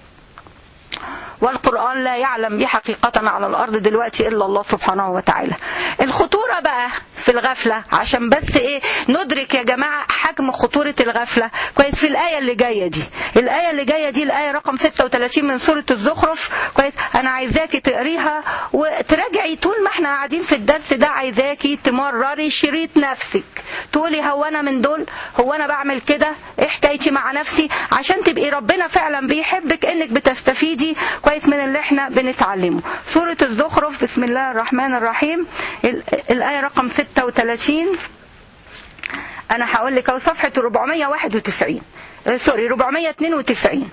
والقرآن لا يعلم به حقيقة على الأرض دلوقتي إلا الله سبحانه وتعالى الخطورة بقى في الغفلة عشان بس إيه ندرك يا جماعة حجم خطورة الغفلة كويس في الآية اللي جاية دي الآية اللي جاية دي الآية رقم 36 من سورة الزخرف كويس أنا عايزاكي تقريها وتراجعي طول ما احنا قاعدين في الدرس ده عايزاكي تمرري شريط نفسك تقولي هو أنا من دول هو أنا بعمل كده إيه حكايتي مع نفسي عشان تبقي ربنا فعلا بيحبك إنك بتستفيدي كويس من اللي احنا بنتعلمه سورة الزخرف بسم الله الرحمن الرحيم ال- الآية رقم 36 أنا هقول لك أهو صفحة 491 آه، سوري 492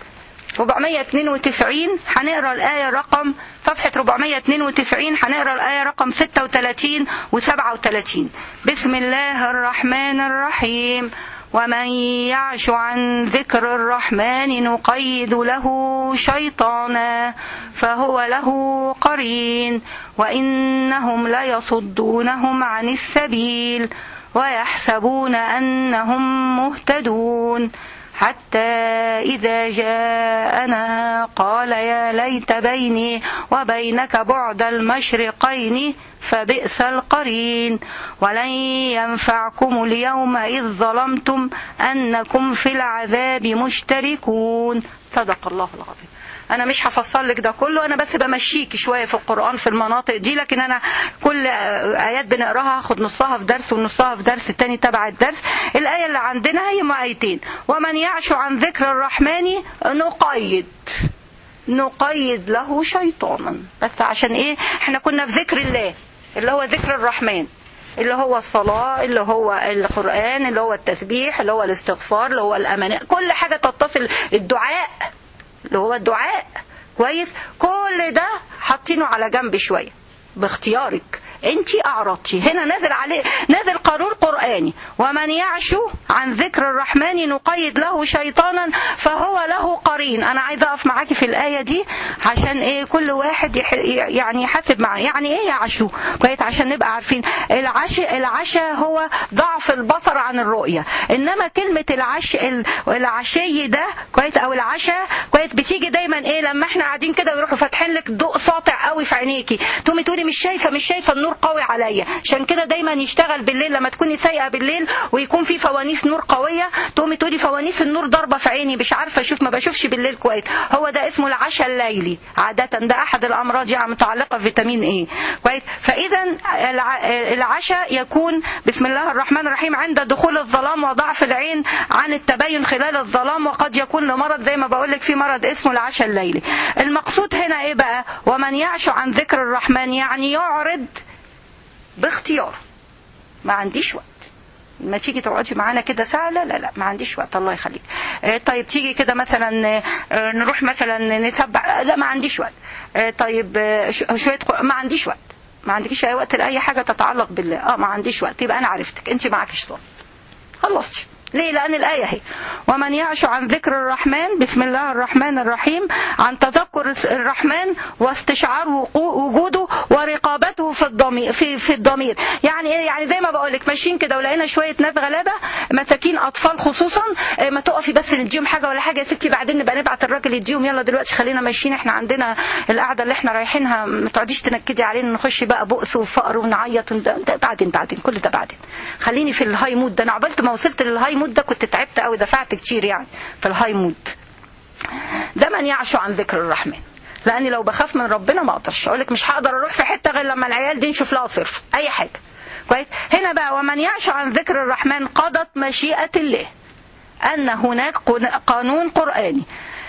492 هنقرا الآية رقم صفحة 492 هنقرا الآية رقم 36 و37 بسم الله الرحمن الرحيم ومن يعش عن ذكر الرحمن نقيد له شيطانا فهو له قرين وإنهم ليصدونهم عن السبيل ويحسبون أنهم مهتدون حتى إذا جاءنا قال يا ليت بيني وبينك بعد المشرقين فبئس القرين ولن ينفعكم اليوم إذ ظلمتم أنكم في العذاب مشتركون صدق الله العظيم انا مش هفصل لك ده كله انا بس بمشيكي شويه في القران في المناطق دي لكن انا كل ايات بنقراها هاخد نصها في درس ونصها في درس التاني تبع الدرس الايه اللي عندنا هي ما ايتين ومن يعش عن ذكر الرحمن نقيد نقيد له شيطانا بس عشان ايه احنا كنا في ذكر الله اللي هو ذكر الرحمن اللي هو الصلاة اللي هو القرآن اللي هو التسبيح اللي هو الاستغفار اللي هو الأمانة كل حاجة تتصل الدعاء اللي هو الدعاء كويس كل ده حاطينه على جنب شويه باختيارك انت اعرضتي هنا نازل عليه نازل قانون قراني ومن يعش عن ذكر الرحمن نقيد له شيطانا فهو له قرين انا عايزه اقف معاكي في الايه دي عشان ايه كل واحد يح يعني يحاسب معايا يعني ايه يعشو كويس عشان نبقى عارفين العش العشاء هو ضعف البصر عن الرؤيه انما كلمه العش العشي ده كويس او العشاء كويس بتيجي دايما ايه لما احنا قاعدين كده ويروحوا فاتحين لك ضوء ساطع قوي في عينيكي تقومي تقولي مش شايفه مش شايفه النور نور قوي عليا عشان كده دايما يشتغل بالليل لما تكوني سايقه بالليل ويكون في فوانيس نور قويه تقومي تقولي فوانيس النور ضاربه في عيني مش عارفه اشوف ما بشوفش بالليل كويس هو ده اسمه العشاء الليلي عاده ده احد الامراض يعني متعلقه بفيتامين ايه كويس فاذا الع- العشاء يكون بسم الله الرحمن الرحيم عند دخول الظلام وضعف العين عن التبين خلال الظلام وقد يكون لمرض زي ما بقول لك في مرض اسمه العشاء الليلي المقصود هنا ايه بقى ومن يعش عن ذكر الرحمن يعني يعرض باختياره ما عنديش وقت ما تيجي تقعدي معانا كده ساعة لا لا لا ما عنديش وقت الله يخليك آه، طيب تيجي كده مثلا آه، نروح مثلا نسبح لا ما عنديش وقت آه، طيب آه، ش- شوية قر- ما عنديش وقت ما عندكيش اي وقت لاي حاجة تتعلق بالله اه ما عنديش وقت يبقى انا عرفتك انت معاكي شيطان خلصتي ليه لأن الآية هي ومن يعش عن ذكر الرحمن بسم الله الرحمن الرحيم عن تذكر الرحمن واستشعار وقو- وجوده ورقابته في الضمير في, في الضمير يعني ايه يعني زي ما بقول لك ماشيين كده ولقينا شويه ناس غلابه مساكين اطفال خصوصا إيه، ما تقفي بس نديهم حاجه ولا حاجه يا ستي بعدين نبقى نبعت الراجل يديهم يلا دلوقتي خلينا ماشيين احنا عندنا القعده اللي احنا رايحينها ما تقعديش تنكدي علينا نخش بقى بؤس وفقر ونعيط ون- ده- ده بعدين بعدين كل ده بعدين خليني في الهاي مود ده انا عقبالت ما وصلت للهاي مود ده كنت تعبت قوي دفعت كتير يعني في الهاي مود ده من يعشو عن ذكر الرحمن لاني لو بخاف من ربنا ما اقدرش اقول لك مش هقدر اروح في حته غير لما العيال دي نشوف لها صرف اي حاجه كويس هنا بقى ومن يعشو عن ذكر الرحمن قضت مشيئه الله ان هناك قن- قانون قراني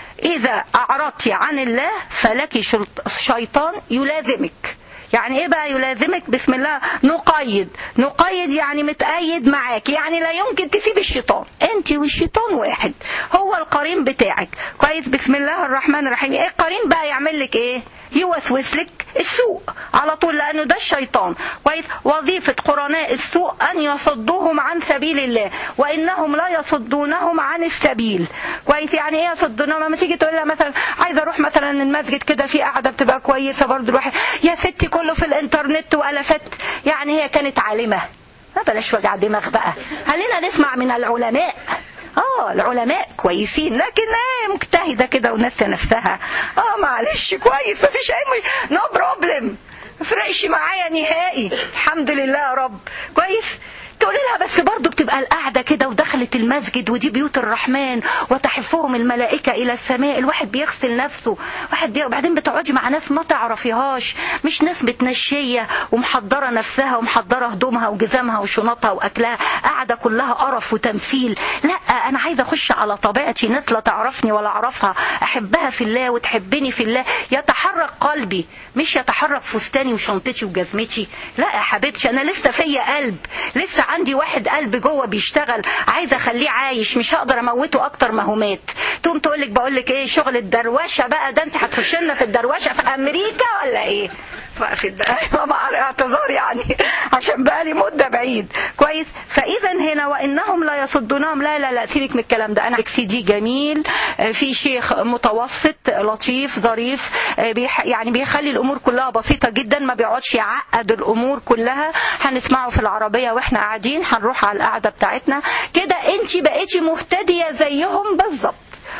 اذا اعرضت عن الله فلك شلط- شيطان يلازمك يعني ايه بقى يلازمك بسم الله نقيد نقيد يعني متأيد معاك يعني لا يمكن تسيب الشيطان انت والشيطان واحد هو القرين بتاعك كويس بسم الله الرحمن الرحيم ايه القرين بقى يعمل لك ايه يوسوس لك السوء على طول لانه ده الشيطان كويس وظيفه قرناء السوء ان يصدوهم عن سبيل الله وانهم لا يصدونهم عن السبيل كويس يعني ايه يصدونهم لما تيجي تقول لها مثلا عايزه اروح مثلا المسجد كده في قاعده بتبقى كويسه برضه الواحد يا ستي كله في الانترنت والفت يعني هي كانت عالمه ما بلاش وجع دماغ بقى خلينا نسمع من العلماء اه العلماء كويسين لكن ايه مجتهده كده وناسيه نفسها اه معلش كويس مفيش اي نو بروبلم فرقش معايا نهائي الحمد لله يا رب كويس تقولي لها بس برضه بتبقى القعده كده ودخلت المسجد ودي بيوت الرحمن وتحفهم الملائكه الى السماء الواحد بيغسل نفسه واحد بي... بعدين بتقعدي مع ناس ما تعرفيهاش مش ناس متنشيه ومحضره نفسها ومحضره هدومها وجزامها وشنطها واكلها قاعده كلها قرف وتمثيل لا انا عايزه اخش على طبيعتي ناس لا تعرفني ولا اعرفها احبها في الله وتحبني في الله يتحرك قلبي مش يتحرك فستاني وشنطتي وجزمتي لا يا حبيبتي انا لسه فيا قلب لسه عندي واحد قلب جوه بيشتغل عايزه اخليه عايش مش هقدر اموته اكتر ما هو مات تقوم تقول لك بقول لك ايه شغل الدروشه بقى ده انت هتخش لنا في الدروشه في امريكا ولا ايه في الد... مع اعتذار يعني عشان بقى لي مده بعيد كويس فاذا هنا وانهم لا يصدونهم لا لا لا سيبك من الكلام ده انا سي دي جميل آه، في شيخ متوسط لطيف ظريف آه، بيح... يعني بيخلي الامور كلها بسيطه جدا ما بيقعدش يعقد الامور كلها هنسمعه في العربيه واحنا قاعدين هنروح على القعده بتاعتنا كده انت بقيتي مهتديه زيهم بالظبط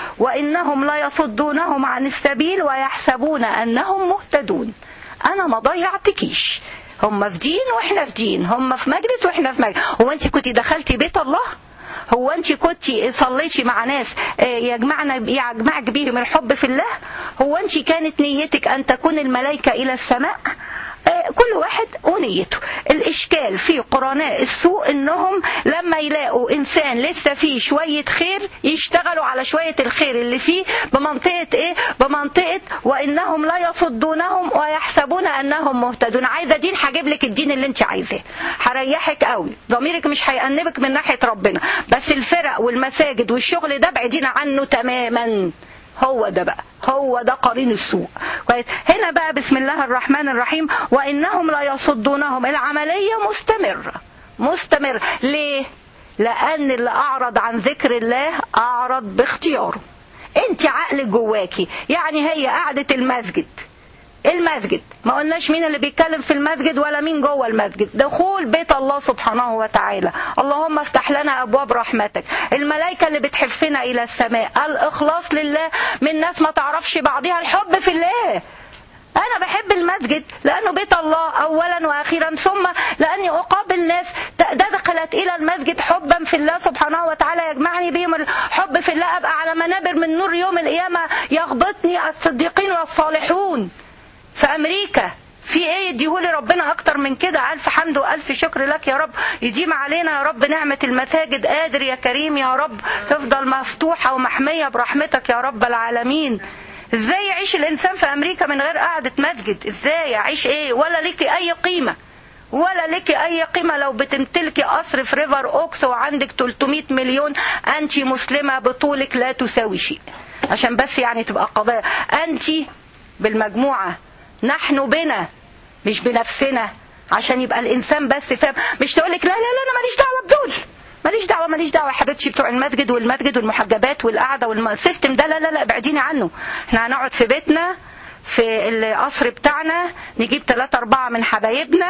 وانهم لا يصدونهم عن السبيل ويحسبون انهم مهتدون انا ما ضيعتكيش هم في دين واحنا في دين هم في مجلس واحنا في مجلس هو انت كنت دخلتي بيت الله هو انت كنت صليتي مع ناس آه، يجمعنا يجمعك بيهم الحب في الله هو انت كانت نيتك ان تكون الملائكه الى السماء آه، كل واحد ونيته الاشكال في قرناء السوء انهم لما يلاقوا انسان لسه فيه شويه خير يشتغلوا على شويه الخير اللي فيه بمنطقه ايه بمنطقه وانهم لا يصدونهم ويحسبون انهم مهتدون عايزه دين هجيب لك الدين اللي انت عايزاه هريحك قوي ضميرك مش هيأنبك من ناحيه ربنا بس الفرق والمساجد والشغل ده بعيدين عنه تماما هو ده بقى هو ده قرين السوء كويس هنا بقى بسم الله الرحمن الرحيم وانهم لا يصدونهم العمليه مستمره مستمر ليه لان اللي اعرض عن ذكر الله اعرض باختياره انت عقلك جواكي يعني هي قعده المسجد المسجد ما قلناش مين اللي بيتكلم في المسجد ولا مين جوه المسجد دخول بيت الله سبحانه وتعالى اللهم افتح لنا ابواب رحمتك الملائكه اللي بتحفنا الى السماء الاخلاص لله من ناس ما تعرفش بعضها الحب في الله انا بحب المسجد لانه بيت الله اولا واخيرا ثم لاني اقابل ناس دخلت الى المسجد حبا في الله سبحانه وتعالى يجمعني بهم الحب في الله ابقى على منابر من نور يوم القيامه يغبطني الصديقين والصالحون في امريكا في ايه يديهولي ربنا اكتر من كده الف حمد والف شكر لك يا رب يديم علينا يا رب نعمة المساجد قادر يا كريم يا رب تفضل مفتوحة ومحمية برحمتك يا رب العالمين ازاي يعيش الانسان في امريكا من غير قعدة مسجد ازاي يعيش ايه ولا ليكي اي قيمة ولا لك اي قيمة لو بتمتلكي قصر في ريفر اوكس وعندك 300 مليون انت مسلمة بطولك لا تساوي شيء عشان بس يعني تبقى قضايا انت بالمجموعة نحن بنا مش بنفسنا عشان يبقى الانسان بس فاهم مش تقولك لا لا لا انا ماليش دعوه بدول ماليش دعوه ماليش دعوه يا حبيبتي بتوع المسجد والمسجد والمحجبات والقعده والسيستم ده لا لا لا ابعديني عنه احنا هنقعد في بيتنا في القصر بتاعنا نجيب ثلاثة أربعة من حبايبنا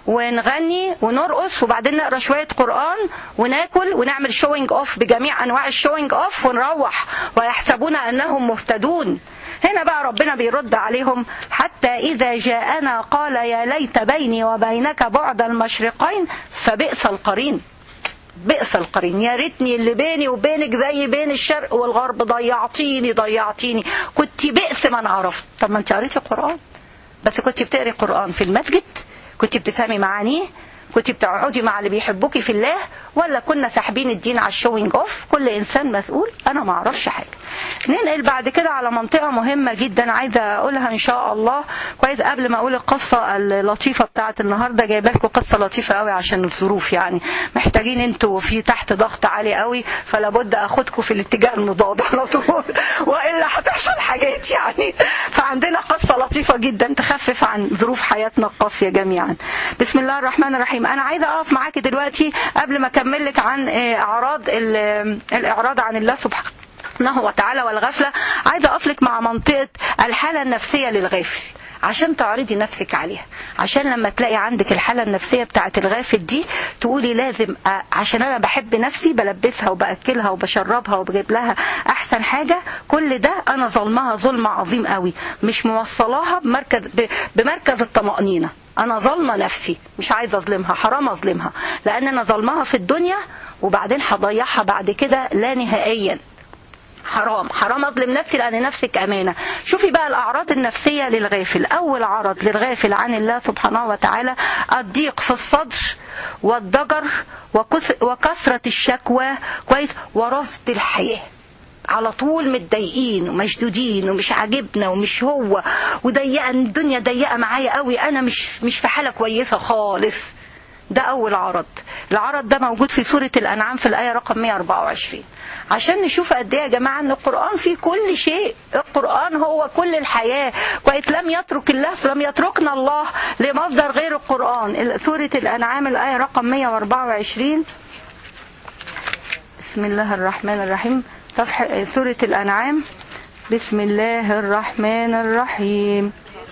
ونغني ونرقص وبعدين نقرا شوية قرآن وناكل ونعمل شوينج أوف بجميع أنواع الشوينج أوف ونروح ويحسبون أنهم مهتدون هنا بقى ربنا بيرد عليهم حتى إذا جاءنا قال يا ليت بيني وبينك بعد المشرقين فبئس القرين بئس القرين يا ريتني اللي بيني وبينك زي بين الشرق والغرب ضيعتيني ضيعتيني كنت بئس من عرفت طب ما انت قريتي قرآن بس كنت بتقري قرآن في المسجد كنت بتفهمي معانيه كنت بتقعدي مع اللي بيحبوكي في الله ولا كنا ساحبين الدين على الشوينج اوف كل انسان مسؤول انا ما اعرفش حاجه ننقل بعد كده على منطقه مهمه جدا عايزه اقولها ان شاء الله كويس قبل ما اقول القصه اللطيفه بتاعه النهارده جايبه لكم قصه لطيفه قوي عشان الظروف يعني محتاجين انتوا في تحت ضغط عالي قوي فلا بد اخدكم في الاتجاه المضاد على طول والا هتحصل حاجات يعني فعندنا قصه لطيفه جدا تخفف عن ظروف حياتنا القاسيه جميعا بسم الله الرحمن الرحيم انا عايزه اقف معاكي دلوقتي قبل ما اكمل لك عن اعراض الاعراض عن الله سبحانه وتعالى والغفله عايزه اقف لك مع منطقه الحاله النفسيه للغافل عشان تعرضي نفسك عليها عشان لما تلاقي عندك الحالة النفسية بتاعت الغافل دي تقولي لازم عشان أنا بحب نفسي بلبسها وبأكلها وبشربها وبجيب لها أحسن حاجة كل ده أنا ظلمها ظلم عظيم قوي مش موصلاها بمركز بمركز الطمأنينة أنا ظلمة نفسي مش عايزة أظلمها حرام أظلمها لأن أنا ظلمها في الدنيا وبعدين هضيعها بعد كده لا نهائيا حرام حرام اظلم نفسي لان نفسك امانه شوفي بقى الاعراض النفسيه للغافل اول عرض للغافل عن الله سبحانه وتعالى الضيق في الصدر والضجر وكثره الشكوى كويس ورفض الحياه على طول متضايقين ومشدودين ومش عاجبنا ومش هو وضيقه الدنيا ضيقه معايا قوي انا مش مش في حاله كويسه خالص ده اول عرض العرض ده موجود في سوره الانعام في الايه رقم 124 عشان نشوف قد ايه يا جماعه ان القران فيه كل شيء القران هو كل الحياه كويس لم يترك الله لم يتركنا الله لمصدر غير القران سوره الانعام الايه رقم 124 بسم الله الرحمن الرحيم صفحه سوره الانعام بسم الله الرحمن الرحيم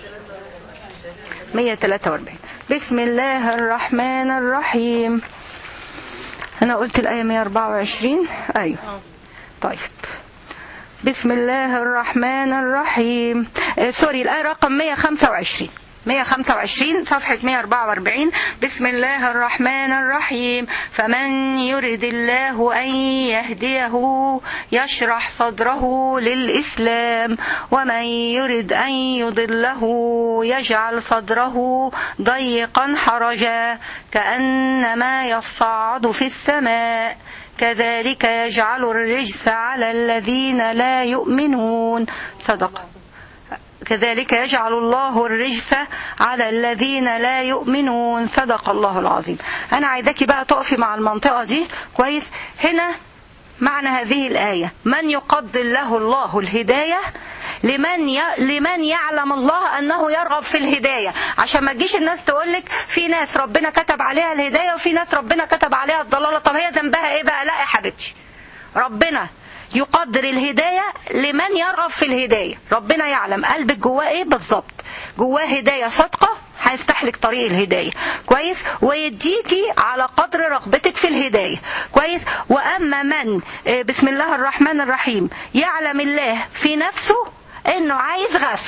143 بسم الله الرحمن الرحيم أنا قلت الآية 124 أيوه طيب بسم الله الرحمن الرحيم آه سوري الآية رقم 125 125 صفحة 144 بسم الله الرحمن الرحيم فمن يرد الله أن يهديه يشرح صدره للإسلام ومن يرد أن يضله يجعل صدره ضيقا حرجا كأنما يصعد في السماء كذلك يجعل الرجس على الذين لا يؤمنون صدق كذلك يجعل الله الرجس على الذين لا يؤمنون صدق الله العظيم انا عايزاكي بقى تقفي مع المنطقه دي كويس هنا معنى هذه الايه من يقدر له الله الهدايه لمن ي... لمن يعلم الله انه يرغب في الهدايه عشان ما تجيش الناس تقول لك في ناس ربنا كتب عليها الهدايه وفي ناس ربنا كتب عليها الضلاله طب هي ذنبها ايه بقى لا يا حبيبتي ربنا يقدر الهداية لمن يرغب في الهداية ربنا يعلم قلبك جواه ايه بالظبط جواه هداية صادقة هيفتح لك طريق الهداية كويس ويديكي على قدر رغبتك في الهداية كويس وأما من بسم الله الرحمن الرحيم يعلم الله في نفسه انه عايز غفلة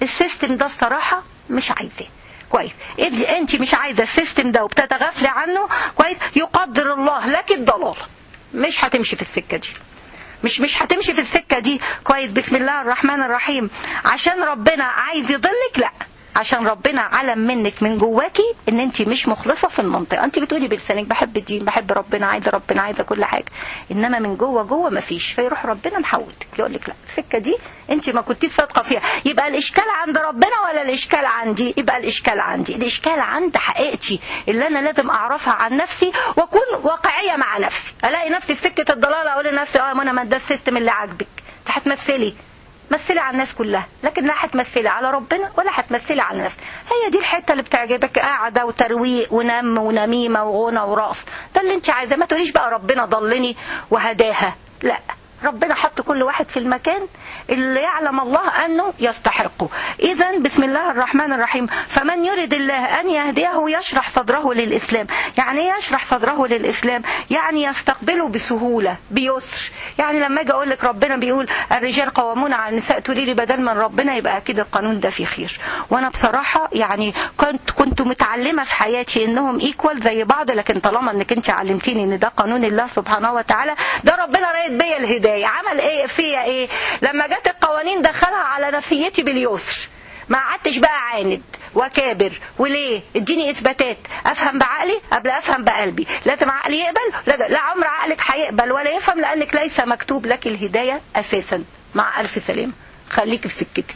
السيستم ده الصراحه مش عايزاه كويس انت مش عايزه السيستم ده وبتتغافلي عنه كويس يقدر الله لك الضلال مش هتمشي في السكه دي مش مش هتمشي في السكه دي كويس بسم الله الرحمن الرحيم عشان ربنا عايز يضلك لا عشان ربنا علم منك من جواكي ان انت مش مخلصه في المنطقه انت بتقولي بلسانك بحب الدين بحب ربنا عايزه ربنا عايزه كل حاجه انما من جوه جوه مفيش فيروح ربنا محوتك يقول لك لا السكه دي انت ما كنتيش صادقه فيها يبقى الاشكال عند ربنا ولا الاشكال عندي يبقى الاشكال عندي الاشكال عند حقيقتي اللي انا لازم اعرفها عن نفسي واكون واقعيه مع نفسي الاقي نفسي في سكه الضلال اقول لنفسي اه ما انا ما ده السيستم اللي عاجبك انت هتمثلي مثلي على الناس كلها لكن لا هتمثلي على ربنا ولا هتمثلي على نفسك هي دي الحته اللي بتعجبك قاعده وترويق ونم ونميمه وغنى ورقص ده اللي انت عايزاه ما تقوليش بقى ربنا ضلني وهداها لا ربنا حط كل واحد في المكان اللي يعلم الله أنه يستحقه إذا بسم الله الرحمن الرحيم فمن يرد الله أن يهديه يشرح صدره للإسلام يعني ايه يشرح صدره للإسلام يعني يستقبله بسهولة بيسر يعني لما أجي أقول لك ربنا بيقول الرجال قوامون على النساء تقولي لي بدل من ربنا يبقى أكيد القانون ده فيه خير وأنا بصراحة يعني كنت كنت متعلمة في حياتي إنهم إيكوال زي بعض لكن طالما إنك أنت علمتيني إن ده قانون الله سبحانه وتعالى ده ربنا رايد بيا الهداية الهداية عمل ايه فيا ايه لما جت القوانين دخلها على نفسيتي باليسر ما قعدتش بقى عاند وكابر وليه اديني اثباتات افهم بعقلي قبل افهم بقلبي لازم عقلي يقبل لا, لا عمر عقلك هيقبل ولا يفهم لانك ليس مكتوب لك الهدايه اساسا مع الف سلامه خليك في سكتك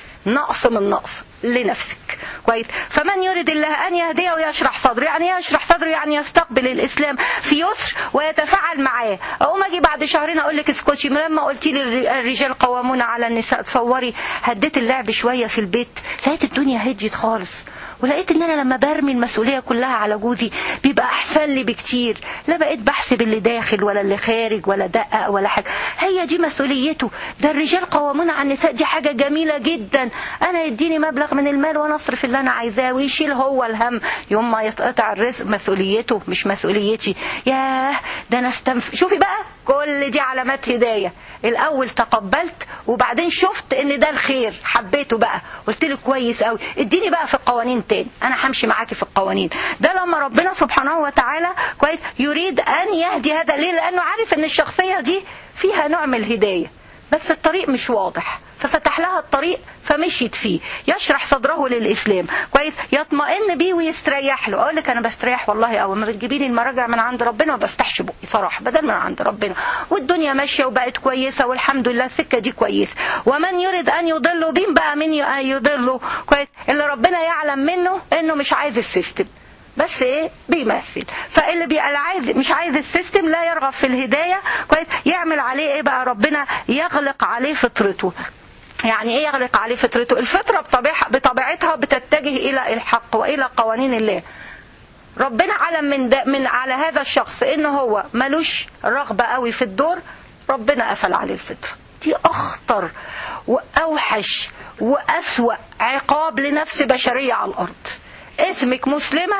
نقص من نقص لنفسك كويس فمن يريد الله ان يهديه ويشرح صدره يعني يشرح صدره يعني يستقبل الاسلام في يسر ويتفاعل معاه اقوم اجي بعد شهرين اقول لك اسكتي لما قلت لي الرجال قوامون على النساء تصوري هديت اللعب شويه في البيت لقيت الدنيا هديت خالص ولقيت ان انا لما برمي المسؤوليه كلها على جوزي بيبقى احسن لي بكتير لا بقيت بحسب اللي داخل ولا اللي خارج ولا دقق ولا حاجه هي دي مسؤوليته ده الرجال قوامون على النساء دي حاجه جميله جدا انا يديني مبلغ من المال وانا اصرف اللي انا عايزاه ويشيل هو الهم يوم ما يتقطع الرزق مسؤوليته مش مسؤوليتي ياه ده انا استنف شوفي بقى كل دي علامات هدايه الاول تقبلت وبعدين شفت ان ده الخير حبيته بقى قلت له كويس قوي اديني بقى في القوانين تاني انا همشي معاكي في القوانين ده لما ربنا سبحانه وتعالى كويس يريد ان يهدي هذا ليه لانه عارف ان الشخصيه دي فيها نوع من الهدايه بس الطريق مش واضح ففتح لها الطريق فمشيت فيه يشرح صدره للاسلام كويس يطمئن بيه ويستريح له اقول لك انا بستريح والله او ما بتجيبي لي المراجع من عند ربنا ما بستحش بقي صراحه بدل من عند ربنا والدنيا ماشيه وبقت كويسه والحمد لله السكه دي كويسه ومن يريد ان يضله بين بقى من يضله كويس اللي ربنا يعلم منه انه مش عايز السيستم بس ايه بيمثل فاللي بيبقى عايز مش عايز السيستم لا يرغب في الهدايه كويس يعمل عليه ايه بقى ربنا يغلق عليه فطرته يعني ايه يغلق عليه فطرته الفطره بطبيعتها بتتجه الى الحق والى قوانين الله ربنا علم من ده من على هذا الشخص ان هو ملوش رغبه قوي في الدور ربنا قفل عليه الفطره دي اخطر واوحش واسوا عقاب لنفس بشريه على الارض اسمك مسلمه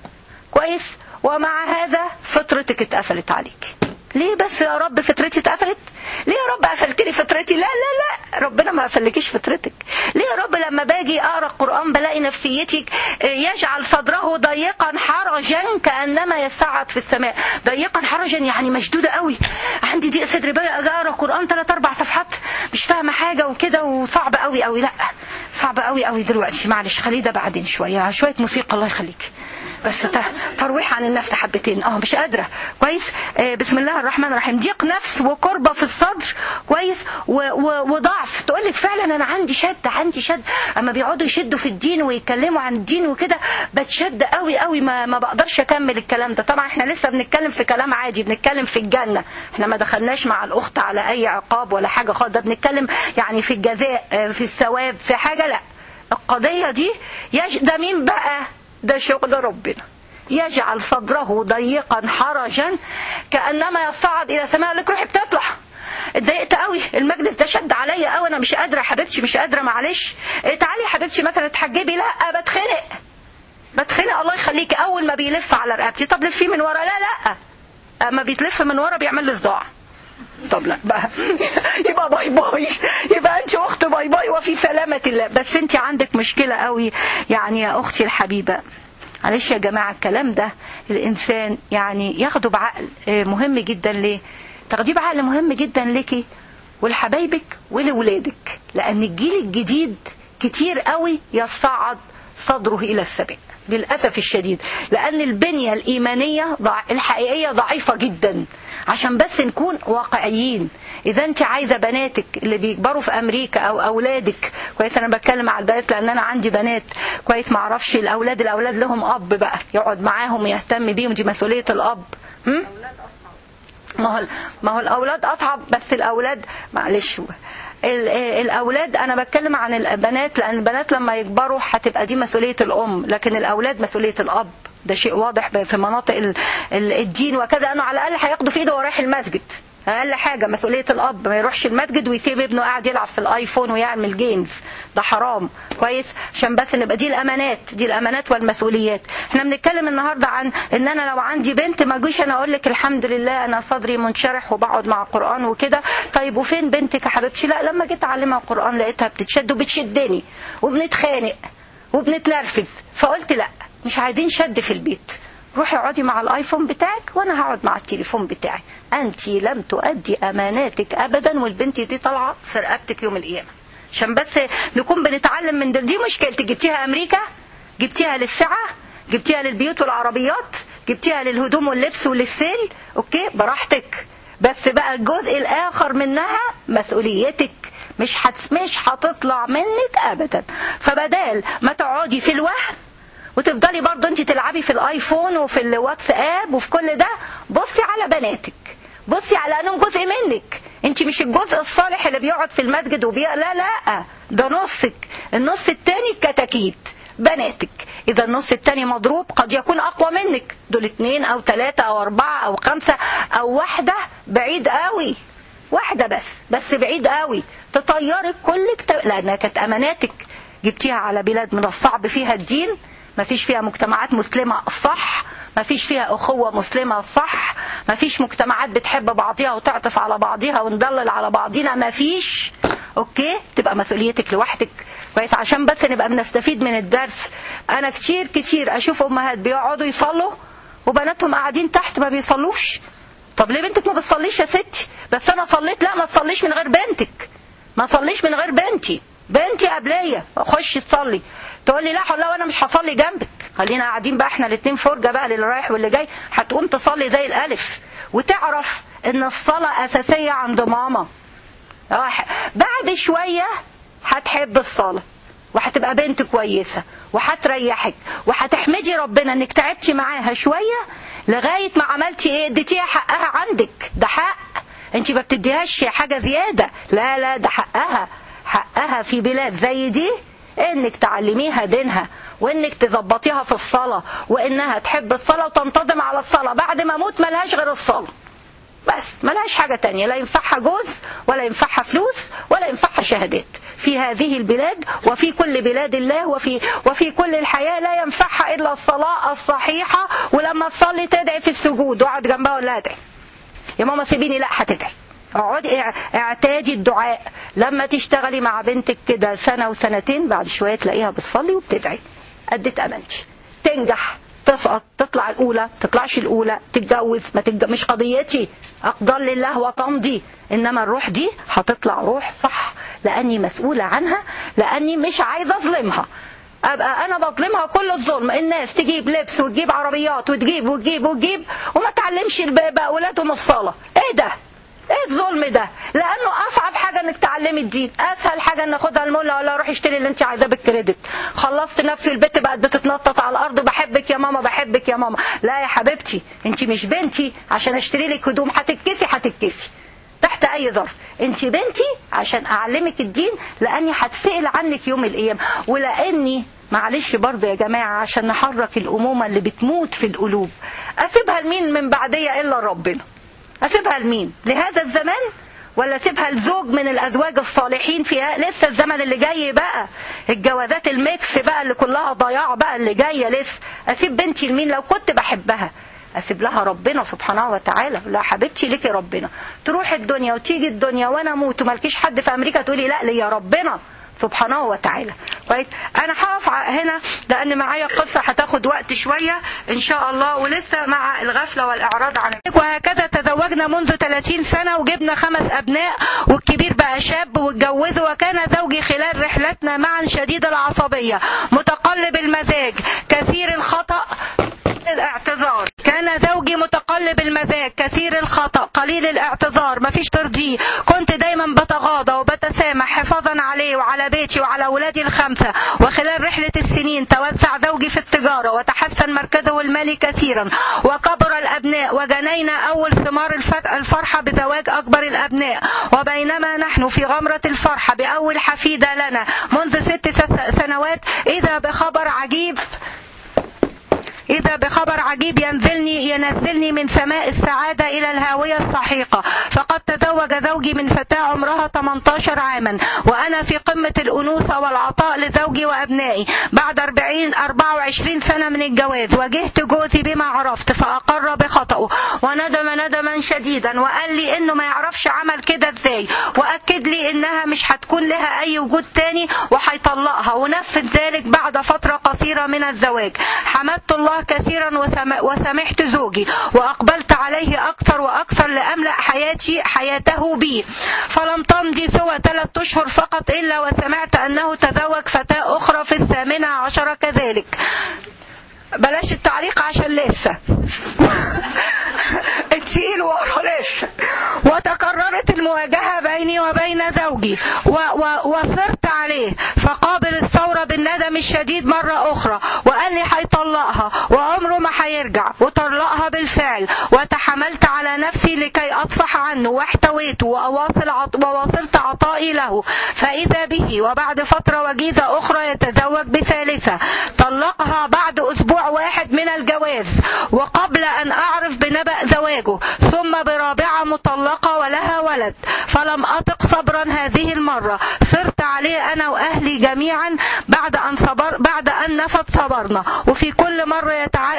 كويس ومع هذا فطرتك اتقفلت عليك ليه بس يا رب فطرتي اتقفلت ليه يا رب قفلت لي فطرتي لا لا لا ربنا ما قفلكيش فطرتك ليه يا رب لما باجي اقرا القران بلاقي نفسيتك يجعل صدره ضيقا حرجا كانما يصعد في السماء ضيقا حرجا يعني مشدوده قوي عندي ضيق صدر بقى اجي اقرا قران ثلاث اربع صفحات مش فاهمه حاجه وكده وصعب قوي قوي لا صعب قوي قوي دلوقتي معلش خليه ده بعدين شويه شويه موسيقى الله يخليك بس ترويح عن النفس حبتين اه مش قادره كويس آه بسم الله الرحمن الرحيم ضيق نفس وكربه في الصدر كويس و و وضعف تقول لك فعلا انا عندي شد عندي شد اما بيقعدوا يشدوا في الدين ويتكلموا عن الدين وكده بتشد قوي قوي ما, ما بقدرش اكمل الكلام ده طبعا احنا لسه بنتكلم في كلام عادي بنتكلم في الجنه احنا ما دخلناش مع الاخت على اي عقاب ولا حاجه خالص ده بنتكلم يعني في الجزاء في الثواب في حاجه لا القضيه دي يج... ده مين بقى ده شغل ربنا يجعل صدره ضيقا حرجا كانما يصعد الى سماء لك روحي بتطلع اتضايقت قوي المجلس ده شد عليا قوي انا مش قادره يا حبيبتي مش قادره معلش إيه تعالي يا حبيبتي مثلا تحجبي لا بتخنق بتخنق الله يخليكي اول ما بيلف على رقبتي طب لفيه من ورا لا لا اما بيتلف من ورا بيعمل لي صداع طب لا بقى يبقى باي باي يبقى انت اخت باي باي وفي سلامة الله بس انت عندك مشكلة قوي يعني يا اختي الحبيبة معلش يا جماعة الكلام ده الانسان يعني ياخده بعقل آه، مهم جدا ليه تاخديه بعقل مهم جدا ليكي ولحبايبك ولولادك لان الجيل الجديد كتير قوي يصعد صدره الى السماء للاسف الشديد لان البنيه الايمانيه ضع... الحقيقيه ضعيفه جدا عشان بس نكون واقعيين اذا انت عايزه بناتك اللي بيكبروا في امريكا او اولادك كويس انا بتكلم على البنات لان انا عندي بنات كويس ما اعرفش الاولاد الاولاد لهم اب بقى يقعد معاهم يهتم بيهم دي مسؤوليه الاب هم؟ ما هو ما هو الاولاد اصعب بس الاولاد معلش ال- الاولاد انا بتكلم عن البنات لان البنات لما يكبروا هتبقى دي مسؤوليه الام لكن الاولاد مسؤوليه الاب ده شيء واضح في مناطق ال- ال- الدين وكذا انه على الاقل هياخدوا في ايده وهو رايح المسجد اقل حاجه مسؤوليه الاب ما يروحش المسجد ويسيب ابنه قاعد يلعب في الايفون ويعمل جيمز ده حرام كويس عشان بس نبقى دي الامانات دي الامانات والمسؤوليات احنا بنتكلم النهارده عن ان انا لو عندي بنت ما اجيش انا اقول لك الحمد لله انا صدري منشرح وبقعد مع القران وكده طيب وفين بنتك يا حبيبتي لا لما جيت اعلمها القران لقيتها بتتشد وبتشدني وبنتخانق وبنتنرفز فقلت لا مش عايزين شد في البيت روحي اقعدي مع الايفون بتاعك وانا هقعد مع التليفون بتاعي انت لم تؤدي اماناتك ابدا والبنت دي طالعه في رقبتك يوم القيامه عشان بس نكون بنتعلم من دل. دي مشكلتك جبتيها امريكا جبتيها للسعه جبتيها للبيوت والعربيات جبتيها للهدوم واللبس وللسيل اوكي براحتك بس بقى الجزء الاخر منها مسؤوليتك مش حت... مش هتطلع منك ابدا فبدال ما تقعدي في الوهم وتفضلي برضه انت تلعبي في الايفون وفي الواتساب وفي كل ده بصي على بناتك بصي على انهم جزء منك انت مش الجزء الصالح اللي بيقعد في المسجد وبي لا لا ده نصك النص التاني الكتاكيت بناتك اذا النص التاني مضروب قد يكون اقوى منك دول اتنين او تلاتة او اربعة او خمسة او واحدة بعيد قوي واحدة بس بس بعيد قوي تطيرك كلك ت... لانها كانت اماناتك جبتيها على بلاد من الصعب فيها الدين ما فيش فيها مجتمعات مسلمة صح ما فيش فيها أخوة مسلمة صح ما فيش مجتمعات بتحب بعضيها وتعطف على بعضيها وندلل على بعضينا ما فيش اوكي تبقى مسؤوليتك لوحدك كويس عشان بس نبقى بنستفيد من الدرس انا كتير كتير اشوف امهات بيقعدوا يصلوا وبناتهم قاعدين تحت ما بيصلوش طب ليه بنتك ما بتصليش يا ستي بس انا صليت لا ما تصليش من غير بنتك ما صليش من غير بنتي بنتي قبليه خش تصلي تقول لي لا والله وانا مش هصلي جنبك خلينا قاعدين بقى احنا الاثنين فرجه بقى للي رايح واللي جاي هتقوم تصلي زي الالف وتعرف ان الصلاه اساسيه عند ماما بعد شويه هتحب الصلاه وهتبقى بنت كويسه وهتريحك وهتحمدي ربنا انك تعبتي معاها شويه لغايه ما عملتي ايه اديتيها حقها عندك ده حق انت ما بتديهاش حاجه زياده لا لا ده حقها حقها في بلاد زي دي انك تعلميها دينها وانك تظبطيها في الصلاة وانها تحب الصلاة وتنتظم على الصلاة بعد ما اموت ملهاش غير الصلاة بس ملهاش حاجة تانية لا ينفعها جوز ولا ينفعها فلوس ولا ينفعها شهادات في هذه البلاد وفي كل بلاد الله وفي وفي كل الحياة لا ينفعها إلا الصلاة الصحيحة ولما تصلي تدعي في السجود واقعد جنبها ولا ادعي يا ماما سيبيني لا هتدعي اقعدي اعتادي الدعاء لما تشتغلي مع بنتك كده سنة وسنتين بعد شوية تلاقيها بتصلي وبتدعي أدت أمانتي تنجح تسقط تطلع الأولى تطلعش الأولى تتجوز ما تتج... مش قضيتي أقدر لله وتمضي إنما الروح دي هتطلع روح صح لأني مسؤولة عنها لأني مش عايزة أظلمها ابقى انا بظلمها كل الظلم الناس تجيب لبس وتجيب عربيات وتجيب وتجيب وتجيب وما تعلمش بقى اولادهم الصلاه ايه ده ايه الظلم ده لانه اصعب حاجه انك تعلمي الدين اسهل حاجه ان اخدها المولى ولا روح اشتري اللي انت عايزاه بالكريدت خلصت نفسي البت بقت بتتنطط على الارض بحبك يا ماما بحبك يا ماما لا يا حبيبتي انت مش بنتي عشان اشتري لك هدوم هتتكسي هتتكسي تحت اي ظرف انت بنتي عشان اعلمك الدين لاني هتسال عنك يوم القيامه ولاني معلش برضه يا جماعه عشان نحرك الامومه اللي بتموت في القلوب اسيبها لمين من بعديه الا ربنا اسيبها لمين لهذا الزمان ولا اسيبها لزوج من الازواج الصالحين فيها لسه الزمن اللي جاي بقى الجوازات الميكس بقى اللي كلها ضياع بقى اللي جايه لسه اسيب بنتي لمين لو كنت بحبها اسيب لها ربنا سبحانه وتعالى لا حبيبتي ليكي ربنا تروح الدنيا وتيجي الدنيا وانا اموت ومالكيش حد في امريكا تقولي لا ليا ربنا سبحانه وتعالى كويس انا هقف هنا لان معايا قصه هتاخد وقت شويه ان شاء الله ولسه مع الغفله والاعراض عن وهكذا تزوجنا منذ 30 سنه وجبنا خمس ابناء والكبير بقى شاب واتجوزه وكان زوجي خلال رحلتنا معا شديد العصبيه متقلب المزاج كثير الخطا الاعتذار كان زوجي متقلب المزاج كثير الخطأ قليل الاعتذار مفيش ترضيه كنت دايما بتغاضى وبتسامح حفاظا عليه وعلى بيتي وعلى أولادي الخمسة وخلال رحلة السنين توسع زوجي في التجارة وتحسن مركزه المالي كثيرا وكبر الأبناء وجنينا أول ثمار الفرحة بزواج أكبر الأبناء وبينما نحن في غمرة الفرحة بأول حفيدة لنا منذ ست سنوات إذا بخبر عجيب إذا بخبر عجيب ينزلني ينزلني من سماء السعادة إلى الهاوية السحيقة فقد تزوج زوجي من فتاة عمرها 18 عاما وأنا في قمة الأنوثة والعطاء لزوجي وأبنائي بعد 40 24 سنة من الجواز واجهت جوزي بما عرفت فأقر بخطأه وندم ندما شديدا وقال لي إنه ما يعرفش عمل كده إزاي وأكد لي إنها مش هتكون لها أي وجود تاني وهيطلقها ونفذ ذلك بعد فترة قصيرة من الزواج حمدت الله كثيرا وسمحت زوجي وأقبلت عليه أكثر وأكثر لأملأ حياتي حياته بي فلم تمضي سوى ثلاثة أشهر فقط إلا وسمعت أنه تزوج فتاة أخرى في الثامنة عشرة كذلك بلاش التعليق عشان لسه التقيل ورا لسه وتكررت المواجهة بيني وبين زوجي و و وصرت عليه فقابل الثورة بالندم الشديد مرة أخرى وقال لي هيطلقها وعمره ما هيرجع وطلقها بالفعل وتحملت على نفسي لكي أصفح عنه واحتويته وأواصل عط... وواصلت عطائي له فإذا به وبعد فترة وجيزة أخرى يتزوج بثالثة طلقها بعد أسبوع واحد من الجواز وقبل أن أعرف بنبأ زواجه ثم برابعة مطلقة ولها ولد فلم أطق صبرا هذه المرة صرت عليه أنا وأهلي جميعا بعد أن صبر بعد أن نفت صبرنا وفي كل مرة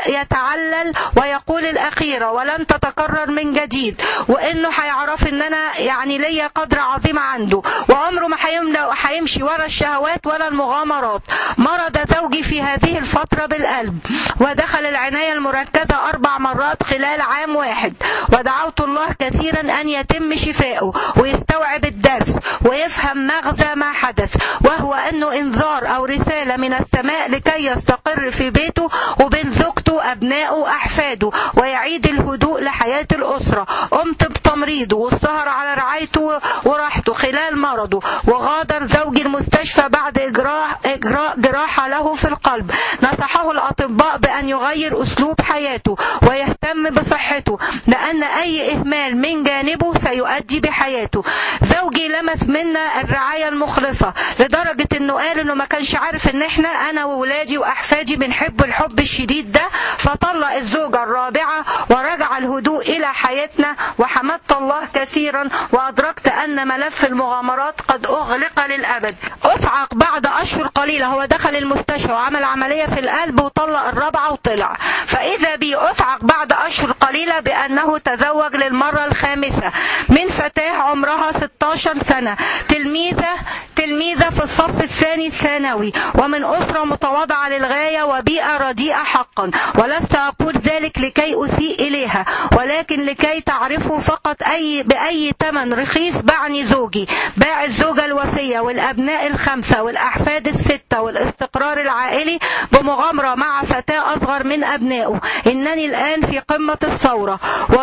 يتعلل ويقول الأخيرة ولن تتكرر من جديد وإنه هيعرف إن أنا يعني ليا قدر عظيم عنده وعمره ما هيمشي ورا الشهوات ولا المغامرات مرض زوجي في هذه الفترة بالقلب ودخل العناية المركزة أربع مرات خلال عام واحد ودعوت الله كثيرا أن يتم شفائه ويستوعب الدرس ويفهم مغزى ما حدث وهو أنه إنذار أو رسالة من السماء لكي يستقر في بيته وبين زوجته أبنائه أحفاده ويعيد الهدوء لحياة الأسرة قمت بتمريضه والسهر على رعايته وراحته خلال مرضه وغادر زوجي المستشفى بعد إجراء, إجراء جراحة له في القلب نصحه الأطباء بأن يغير أسلوب حياته ويهتم بصحته لأن أي إهمال من جانبه سيؤدي بحياته زوجي لمس منا الرعاية المخلصة لدرجة انه قال انه ما كانش عارف ان احنا انا وولادي واحفادي بنحب الحب الشديد ده فطلق الزوجة الرابعة ورجع الهدوء الى حياتنا وحمدت الله كثيرا وادركت ان ملف المغامرات قد اغلق للابد اصعق بعد اشهر قليلة هو دخل المستشفى وعمل عملية في القلب وطلق الرابعة وطلع فاذا بي اصعق بعد اشهر قليلة بانه تزوج للمرة الخامسة من فتاة عمرها 16 سنة تلميذة تلميذة في الصف الثاني الثانوي ومن أسرة متواضعة للغاية وبيئة رديئة حقا ولست أقول ذلك لكي أسيء إليها ولكن لكي تعرفوا فقط أي بأي ثمن رخيص بعني زوجي باع الزوجة الوفية والأبناء الخمسة والأحفاد الستة والاستقرار العائلي بمغامرة مع فتاة أصغر من أبنائه إنني الآن في قمة الثورة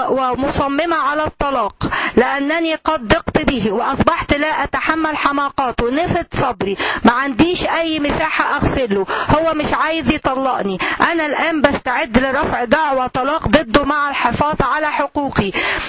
ومصممة على الطلاق لأنني قد ضقت به وأصبحت لا أتحمل حماقاته نفت صبري ما عنديش أي مساحة أغفر له هو مش عايز يطلقني أنا الآن بستعد لرفع دعوى طلاق ضده مع الحفاظ على حقوقي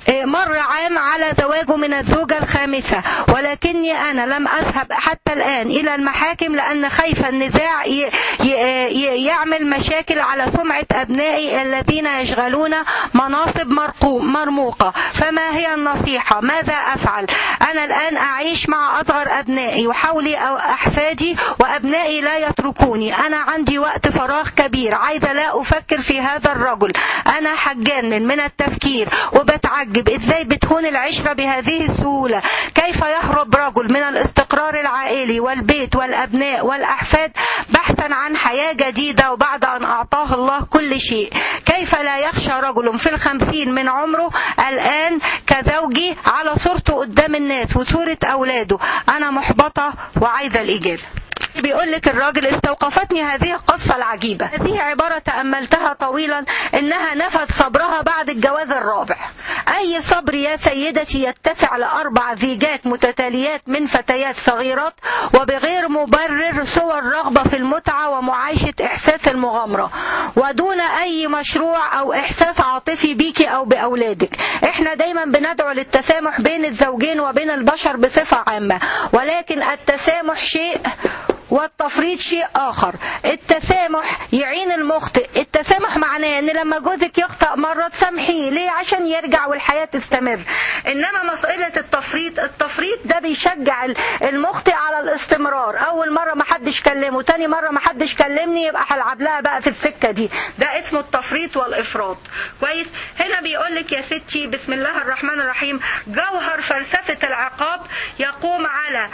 مر عام على زواجه من الزوجة الخامسة ولكني أنا لم أذهب حتى الآن إلى المحاكم لأن خايفة النزاع ي- ي- يعمل مشاكل على سمعة أبنائي الذين يشغلون مناصب مرقو- مرموقة فما هي النصيحة ماذا أفعل أنا الآن أعيش مع أصغر أبنائي وحولي أو أحفادي وأبنائي لا يتركوني أنا عندي وقت فراغ كبير عايزة لا أفكر في هذا الرجل أنا هتجنن من التفكير وبتعجب إزاي بتهون العشرة بهذه السهولة كيف يهرب رجل من الاستقرار العائلي والبيت والأبناء والأحفاد بحثا عن حياة جديدة وبعد أن أعطاه الله كل شيء كيف لا يخشى رجل في الخمسين من عمره الآن كزوجي على صورته قدام الناس وصورة أولاده أنا محبطة وعايزة الإجابة بيقول لك الراجل استوقفتني هذه القصة العجيبة هذه عبارة تأملتها طويلا إنها نفت صبرها بعد الجواز الرابع أي صبر يا سيدتي يتسع لأربع زيجات متتاليات من فتيات صغيرات وبغير مبرر سوى الرغبة في المتعة ومعايشة إحساس المغامرة ودون أي مشروع أو إحساس عاطفي بيكي أو بأولادك إحنا دايما بندعو للتسامح بين الزوجين وبين البشر بصفة عامة ولكن التسامح شيء والتفريط شيء آخر التسامح يعين المخطئ التسامح معناه ان لما جوزك يخطأ مرة تسامحيه ليه عشان يرجع والحياة تستمر انما مسألة التفريط التفريط ده بيشجع المخطئ على الاستمرار اول مرة ما حدش كلمه تاني مرة ما حدش كلمني يبقى هلعب لها بقى في السكة دي ده اسمه التفريط والافراط كويس هنا بيقول لك يا ستي بسم الله الرحمن الرحيم جوهر فلسفة العقاب يقوم على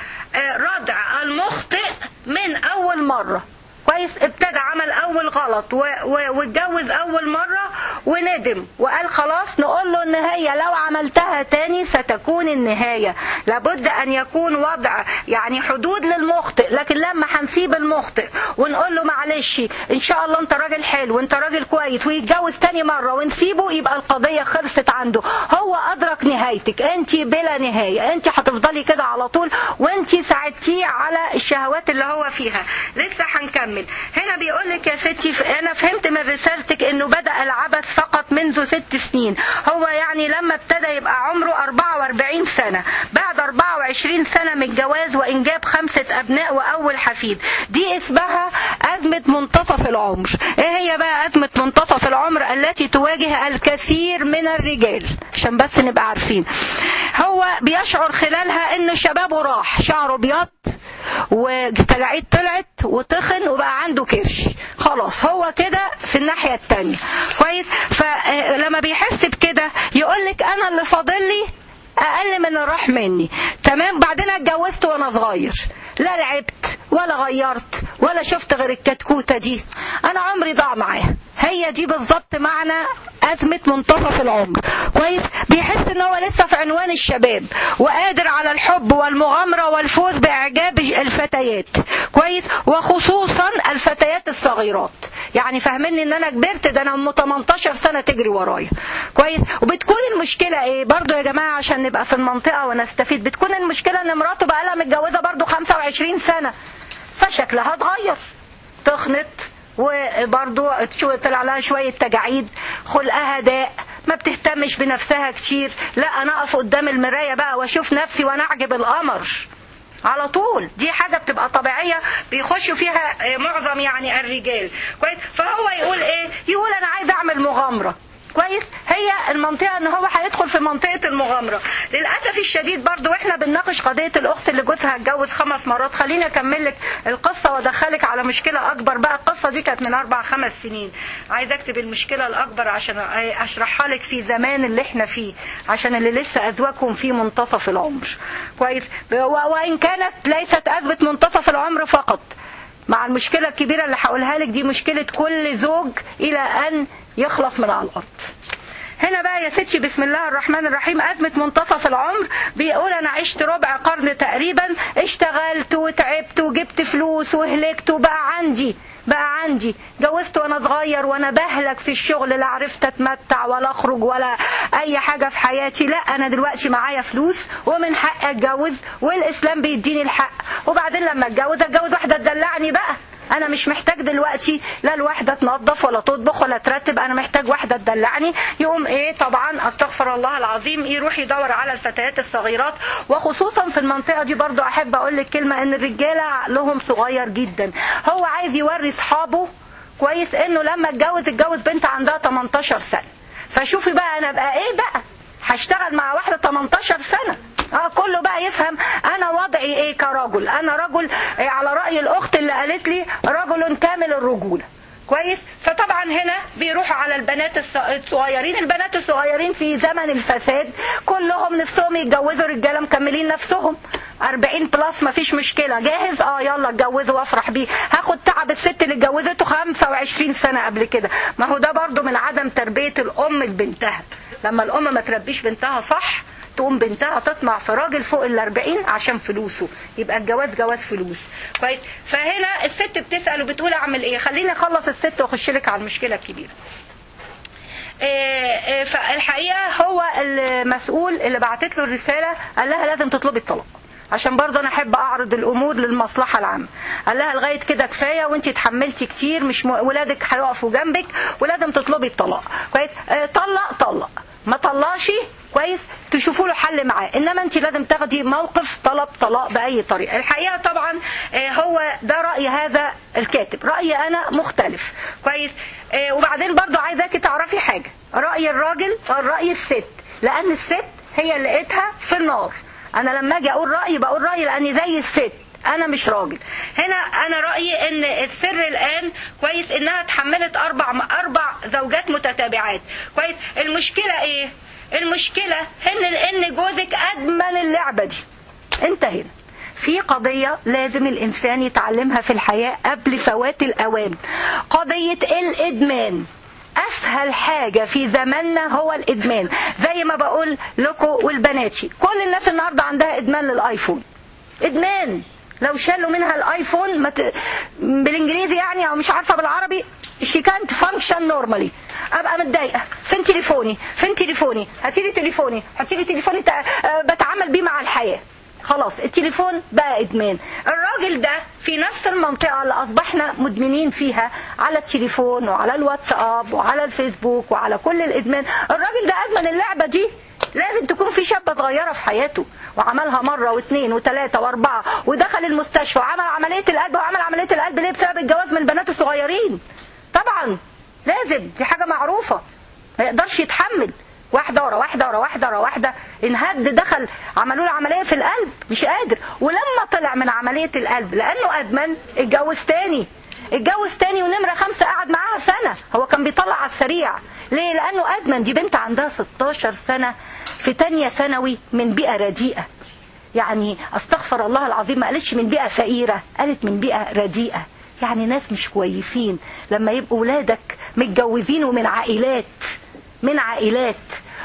ردع المخطئ من اول مرة كويس ابتدى عمل اول غلط واتجوز اول مرة وندم وقال خلاص نقول له النهاية لو عملتها تاني ستكون النهاية لابد ان يكون وضع يعني حدود للمخطئ لكن لما هنسيب المخطئ ونقول له معلش ان شاء الله انت راجل حلو وانت راجل كويس ويتجوز تاني مرة ونسيبه يبقى القضية خلصت عنده هو ادرك نهايتك انت بلا نهاية انت هتفضلي كده على طول وانت ساعدتيه على الشهوات اللي هو فيها لسه هنكمل هنا بيقول لك يا ستي انا فهمت من رسالتك انه بدأ العبث فقط منذ ست سنين هو يعني لما ابتدى يبقى عمره 44 سنة بعد 24 سنة من الجواز وانجاب خمسة ابناء واول حفيد دي اسمها ازمة منتصف العمر ايه هي بقى ازمة منتصف العمر التي تواجه الكثير من الرجال عشان بس نبقى عارفين هو بيشعر خلالها ان شبابه راح شعره ابيض وتجاعيد طلعت وتخن وبقى عنده كرش خلاص هو كده في الناحية التانية كويس فلما بيحس بكده يقول لك انا اللي فاضل لي اقل من اللي راح مني تمام بعدين اتجوزت وانا صغير لا لعبت ولا غيرت ولا شفت غير الكتكوتة دي انا عمري ضاع معاها هي دي بالظبط معنى أزمة منتصف العمر كويس بيحس ان هو لسه في عنوان الشباب وقادر على الحب والمغامرة والفوز بإعجاب الفتيات كويس وخصوصا الفتيات الصغيرات يعني فاهميني ان انا كبرت ده انا ام 18 سنة تجري ورايا كويس وبتكون المشكلة ايه برضو يا جماعة عشان نبقى في المنطقة ونستفيد بتكون المشكلة ان مراته بقى لها متجوزة برضو 25 سنة فشكلها اتغير تخنت وبرضو طلع لها شوية تجاعيد خلقها داء ما بتهتمش بنفسها كتير لا انا اقف قدام المراية بقى واشوف نفسي وانا اعجب القمر على طول دي حاجة بتبقى طبيعية بيخشوا فيها معظم يعني الرجال كويس فهو يقول ايه يقول انا عايز اعمل مغامرة كويس هي المنطقة ان هو هيدخل في منطقة المغامرة للأسف الشديد برضو واحنا بنناقش قضية الأخت اللي جوزها اتجوز خمس مرات خليني أكمل لك القصة وأدخلك على مشكلة أكبر بقى القصة دي كانت من أربع خمس سنين عايز أكتب المشكلة الأكبر عشان أشرحها لك في زمان اللي احنا فيه عشان اللي لسه أزواجهم في منتصف العمر كويس وإن كانت ليست أزمة منتصف العمر فقط مع المشكلة الكبيرة اللي هقولها لك دي مشكلة كل زوج إلى أن يخلص من على الأرض هنا بقى يا ستي بسم الله الرحمن الرحيم أزمة منتصف العمر بيقول أنا عشت ربع قرن تقريبا اشتغلت وتعبت وجبت فلوس وهلكت وبقى عندي بقى عندي جوزت وانا صغير وانا بهلك في الشغل لا عرفت اتمتع ولا اخرج ولا اي حاجة في حياتي لا انا دلوقتي معايا فلوس ومن حقي اتجوز والاسلام بيديني الحق وبعدين لما اتجوز اتجوز واحدة تدلعني بقى انا مش محتاج دلوقتي لا الواحده تنظف ولا تطبخ ولا ترتب انا محتاج واحده تدلعني يقوم ايه طبعا استغفر الله العظيم يروح يدور على الفتيات الصغيرات وخصوصا في المنطقه دي برضو احب اقول لك كلمه ان الرجاله عقلهم صغير جدا هو عايز يوري اصحابه كويس انه لما اتجوز اتجوز بنت عندها 18 سنه فشوفي بقى انا ابقى ايه بقى هشتغل مع واحده 18 سنه اه كله بقى يفهم انا وضعي ايه كرجل انا رجل إيه على راي الاخت اللي قالت لي رجل كامل الرجوله كويس فطبعا هنا بيروحوا على البنات الصغيرين البنات الصغيرين في زمن الفساد كلهم نفسهم يتجوزوا رجاله مكملين نفسهم 40 بلس مفيش مشكله جاهز اه يلا اتجوزه وافرح بيه هاخد تعب الست اللي اتجوزته 25 سنه قبل كده ما هو ده برضو من عدم تربيه الام لبنتها لما الام ما تربيش بنتها صح تقوم بنتها تطمع في راجل فوق ال 40 عشان فلوسه يبقى الجواز جواز فلوس كويس فهنا الست بتسال وبتقول اعمل ايه خليني اخلص الست واخش لك على المشكله الكبيره فالحقيقه هو المسؤول اللي بعتت له الرساله قال لها لازم تطلبي الطلاق عشان برضه انا احب اعرض الامور للمصلحه العامه قال لها لغايه كده كفايه وانت اتحملتي كتير مش م... ولادك هيقفوا جنبك ولازم تطلبي الطلاق كويس اه طلق طلق ما طلقش كويس تشوفوا له حل معاه انما انت لازم تاخدي موقف طلب طلاق باي طريقه الحقيقه طبعا هو ده راي هذا الكاتب رايي انا مختلف كويس وبعدين برضو عايزاكي تعرفي حاجه راي الراجل راي الست لان الست هي اللي لقيتها في النار انا لما اجي اقول رايي بقول رايي لاني زي الست انا مش راجل هنا انا رايي ان السر الان كويس انها اتحملت اربع اربع زوجات متتابعات كويس المشكله ايه المشكله ان ان جوزك ادمن اللعبه دي انتهينا في قضية لازم الإنسان يتعلمها في الحياة قبل فوات الأوان قضية الإدمان اسهل حاجة في زماننا هو الادمان زي ما بقول لكم والبناتي كل الناس النهاردة عندها ادمان للايفون ادمان لو شالوا منها الايفون مت... بالانجليزي يعني او مش عارفه بالعربي she can't function normally ابقى متضايقه فين تليفوني فين تليفوني هاتي لي تليفوني هاتي لي تليفوني تع... بتعامل بيه مع الحياه خلاص التليفون بقى ادمان الراجل ده في نفس المنطقة اللي اصبحنا مدمنين فيها على التليفون وعلى الواتساب وعلى الفيسبوك وعلى كل الادمان الراجل ده ادمن اللعبة دي لازم تكون في شابة صغيرة في حياته وعملها مرة واثنين وثلاثة واربعة ودخل المستشفى وعمل عملية القلب وعمل عملية القلب ليه بسبب الجواز من البنات الصغيرين طبعا لازم دي حاجة معروفة ما يقدرش يتحمل واحدة ورا واحدة ورا واحدة ورا واحدة انهد دخل عملوا له عملية في القلب مش قادر ولما طلع من عملية القلب لأنه أدمن اتجوز تاني اتجوز تاني ونمرة خمسة قعد معاها سنة هو كان بيطلع على السريع ليه لأنه أدمن دي بنت عندها 16 سنة في تانية ثانوي من بيئة رديئة يعني استغفر الله العظيم ما قالتش من بيئة فقيرة قالت من بيئة رديئة يعني ناس مش كويسين لما يبقوا ولادك متجوزين ومن عائلات من عائلات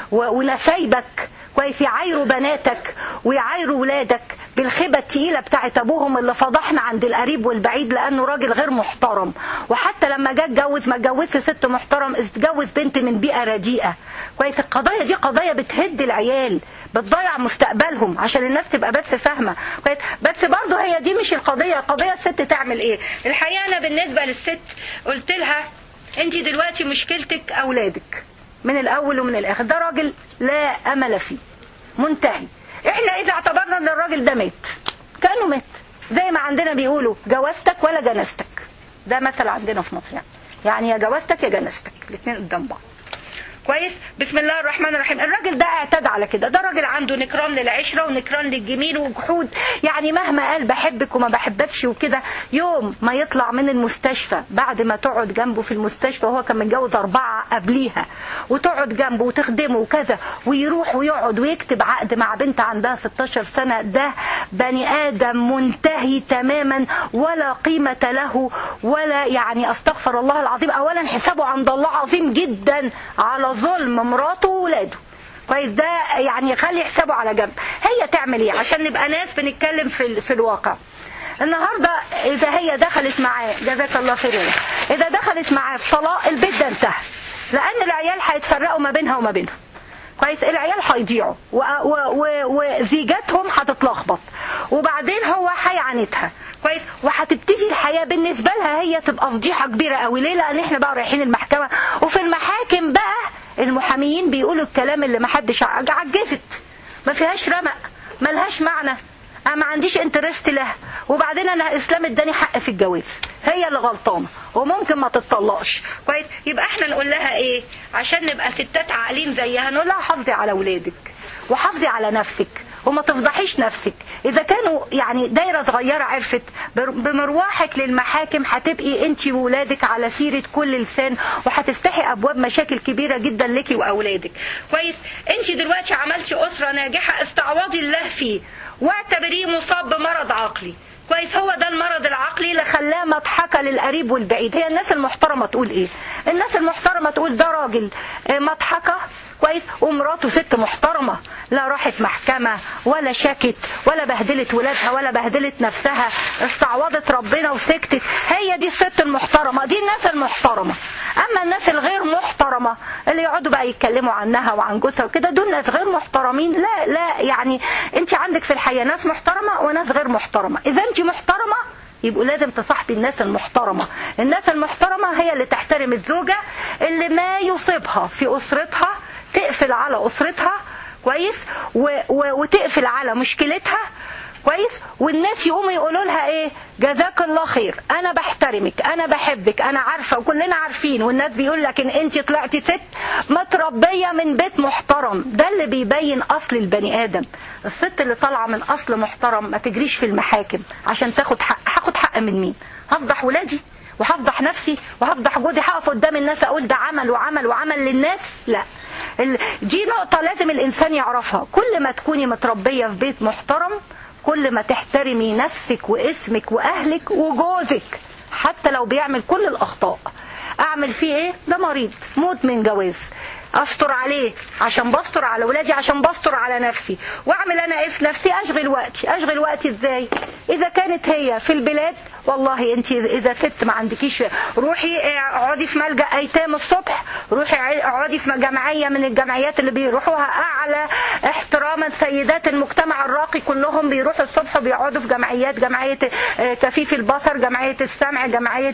ونسايبك كويس يعايروا بناتك ويعايروا ولادك بالخيبة التقيلة بتاعت أبوهم اللي فضحنا عند القريب والبعيد لأنه راجل غير محترم وحتى لما جه اتجوز ما اتجوزش ست محترم اتجوز بنت من بيئة رديئة كويس القضايا دي قضايا بتهد العيال بتضيع مستقبلهم عشان الناس تبقى بس فاهمة كويس بس برضه هي دي مش القضية القضية الست تعمل ايه الحقيقة أنا بالنسبة للست قلت لها انت دلوقتي مشكلتك أولادك من الاول ومن الاخر ده راجل لا امل فيه منتهي احنا اذا اعتبرنا ان الراجل ده مات كانه مات زي ما عندنا بيقولوا جوازتك ولا جنازتك ده مثل عندنا في مصر يعني يعني يا جوازتك يا جنازتك الاثنين قدام بعض كويس بسم الله الرحمن الرحيم الراجل ده اعتاد على كده ده راجل عنده نكران للعشره ونكران للجميل وجحود يعني مهما قال بحبك وما بحبكش وكده يوم ما يطلع من المستشفى بعد ما تقعد جنبه في المستشفى وهو كان متجوز اربعه قبليها وتقعد جنبه وتخدمه وكذا ويروح ويقعد ويكتب عقد مع بنت عندها 16 سنه ده بني ادم منتهي تماما ولا قيمه له ولا يعني استغفر الله العظيم اولا حسابه عند الله عظيم جدا على ظلم مراته وولاده كويس ده يعني يخلي حسابه على جنب هي تعمل ايه عشان نبقى ناس بنتكلم في في الواقع النهارده اذا هي دخلت معاه جزاك الله خير اذا دخلت معاه في طلاق البيت ده انتهى لان العيال هيتفرقوا ما بينها وما بينها كويس العيال هيضيعوا وزيجاتهم هتتلخبط وبعدين هو هيعاندها كويس وهتبتدي الحياه بالنسبه لها هي تبقى فضيحه كبيره قوي ليه لان احنا بقى رايحين المحكمه وفي المحاكم بقى المحاميين بيقولوا الكلام اللي ما حدش عجزت ما فيهاش رمق ملهاش معنى انا ما عنديش انترست لها وبعدين انا الاسلام اداني حق في الجواز هي اللي غلطانه وممكن ما تطلقش كويس يبقى احنا نقول لها ايه عشان نبقى ستات عاقلين زيها نقول لها حافظي على اولادك وحافظي على نفسك وما تفضحيش نفسك اذا كانوا يعني دايره صغيره عرفت بمروحك للمحاكم هتبقي انت وولادك على سيره كل لسان وهتفتحي ابواب مشاكل كبيره جدا لك واولادك كويس انت دلوقتي عملتي اسره ناجحه استعوضي الله فيه واعتبريه مصاب بمرض عقلي كويس هو ده المرض العقلي اللي خلاه مضحكة للقريب والبعيد هي الناس المحترمة تقول ايه الناس المحترمة تقول ده راجل مضحكة كويس ومراته ست محترمة لا راحت محكمة ولا شكت ولا بهدلت ولادها ولا بهدلت نفسها استعوضت ربنا وسكتت هي دي الست المحترمة دي الناس المحترمة اما الناس الغير محترمة اللي يقعدوا بقى يتكلموا عنها وعن جوزها وكده دول ناس غير محترمين لا لا يعني انت عندك في الحياة ناس محترمة وناس غير محترمة اذا انت محترمة يبقوا لازم تصاحبي الناس المحترمة الناس المحترمة هي اللي تحترم الزوجة اللي ما يصيبها في أسرتها تقفل على أسرتها كويس و و وتقفل على مشكلتها كويس والناس يقوموا يقولوا لها ايه جزاك الله خير انا بحترمك انا بحبك انا عارفه وكلنا عارفين والناس بيقول لك ان انت طلعتي ست متربيه من بيت محترم ده اللي بيبين اصل البني ادم الست اللي طالعه من اصل محترم ما تجريش في المحاكم عشان تاخد حق هاخد حق من مين هفضح ولادي وهفضح نفسي وهفضح جوزي هقف قدام الناس اقول ده عمل وعمل وعمل للناس لا دي نقطة لازم الإنسان يعرفها كل ما تكوني متربية في بيت محترم كل ما تحترمي نفسك واسمك وأهلك وجوزك حتى لو بيعمل كل الأخطاء أعمل فيه إيه؟ ده مريض موت من جواز استر عليه عشان بستر على ولادي عشان بستر على نفسي واعمل انا ايه في نفسي اشغل وقتي اشغل وقتي ازاي اذا كانت هي في البلاد والله انت اذا ست ما عندكيش روحي اقعدي في ملجا ايتام الصبح روحي اقعدي في جمعيه من الجمعيات اللي بيروحوها اعلى احتراما سيدات المجتمع الراقي كلهم بيروحوا الصبح بيقعدوا في جمعيات جمعيه كفيف البصر جمعيه السمع جمعيه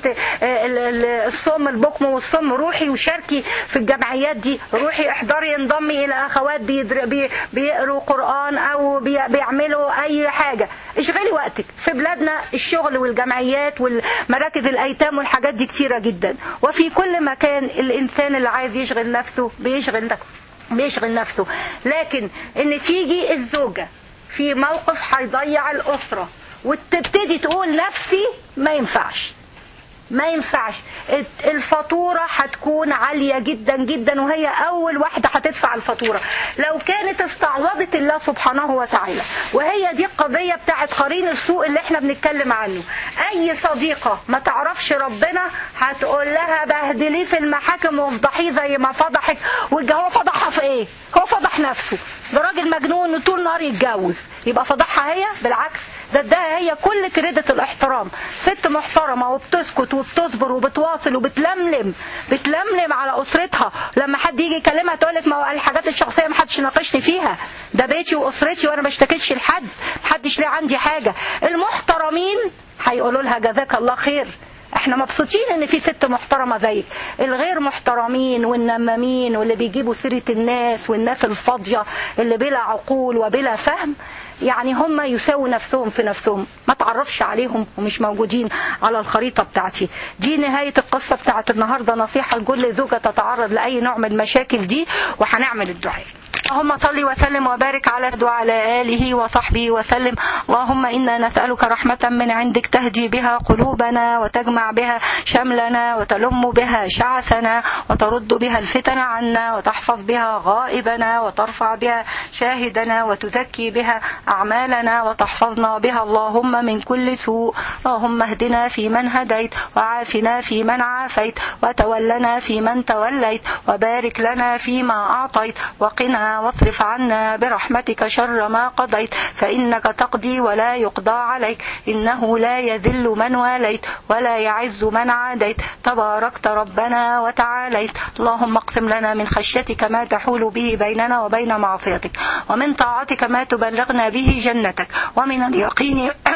الصم البكم والصم روحي وشاركي في الجمعيات دي روحي احضري انضمي الى اخوات بيدر... بيقروا قران او بي... بيعملوا اي حاجه اشغلي وقتك في بلادنا الشغل والجمعيات والمراكز الايتام والحاجات دي كتيره جدا وفي كل مكان الانسان اللي عايز يشغل نفسه بيشغل نفسه بيشغل نفسه لكن ان تيجي الزوجه في موقف هيضيع الاسره وتبتدي تقول نفسي ما ينفعش ما ينفعش الفاتورة هتكون عالية جدا جدا وهي أول واحدة هتدفع الفاتورة لو كانت استعوضت الله سبحانه وتعالى وهي دي القضية بتاعت قرين السوء اللي احنا بنتكلم عنه أي صديقة ما تعرفش ربنا هتقول لها بهدليه في المحاكم وافضحيه زي ما فضحك هو فضحها في ايه؟ هو فضح نفسه ده راجل مجنون وطول نهار يتجوز يبقى فضحها هي بالعكس ده اداها هي كل كريدت الاحترام ست محترمة وبتسكت وبتصبر وبتواصل وبتلملم بتلملم على اسرتها لما حد يجي يكلمها تقول لك ما هو الحاجات الشخصيه ما حدش ناقشني فيها ده بيتي واسرتي وانا ما بشتكيش لحد ما حدش ليه عندي حاجه المحترمين هيقولوا لها جزاك الله خير احنا مبسوطين ان في ست محترمة زيك الغير محترمين والنمامين واللي بيجيبوا سيرة الناس والناس الفاضية اللي بلا عقول وبلا فهم يعني هم يساووا نفسهم في نفسهم ما تعرفش عليهم ومش موجودين على الخريطة بتاعتي دي نهاية القصة بتاعت النهاردة نصيحة لكل زوجة تتعرض لأي نوع من المشاكل دي وهنعمل الدعاء اللهم صل وسلم وبارك على وعلى آله وصحبه وسلم اللهم إنا نسألك رحمة من عندك تهدي بها قلوبنا وتجمع بها شملنا وتلم بها شعثنا وترد بها الفتن عنا وتحفظ بها غائبنا وترفع بها شاهدنا وتزكي بها أعمالنا وتحفظنا بها اللهم من كل سوء اللهم اهدنا في من هديت وعافنا في من عافيت وتولنا في من توليت وبارك لنا فيما أعطيت وقنا واصرف عنا برحمتك شر ما قضيت فإنك تقضي ولا يقضى عليك إنه لا يذل من واليت ولا يعز من عاديت تباركت ربنا وتعاليت اللهم اقسم لنا من خشيتك ما تحول به بيننا وبين معصيتك ومن طاعتك ما تبلغنا به جنتك ومن اليقين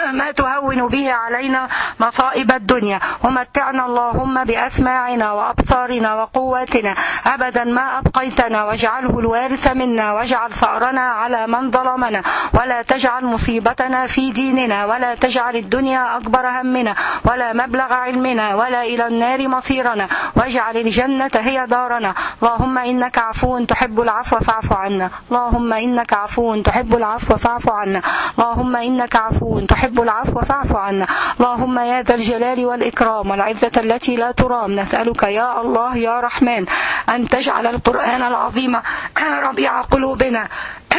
ما تهون به علينا مصائب الدنيا ومتعنا اللهم بأسماعنا وأبصارنا وقواتنا أبدا ما أبقيتنا واجعله الوارث منا واجعل ثأرنا على من ظلمنا ولا تجعل مصيبتنا في ديننا ولا تجعل الدنيا أكبر همنا ولا مبلغ علمنا ولا إلى النار مصيرنا واجعل الجنة هي دارنا اللهم إنك عفو تحب العفو فاعف عنا اللهم إنك عفو تحب العفو فاعف عنا اللهم إنك عفو تحب العفو فاعف عنا اللهم يا ذا الجلال والإكرام والعزة التي لا ترام نسألك يا الله يا رحمن أن تجعل القرآن العظيم ربيع قلوبنا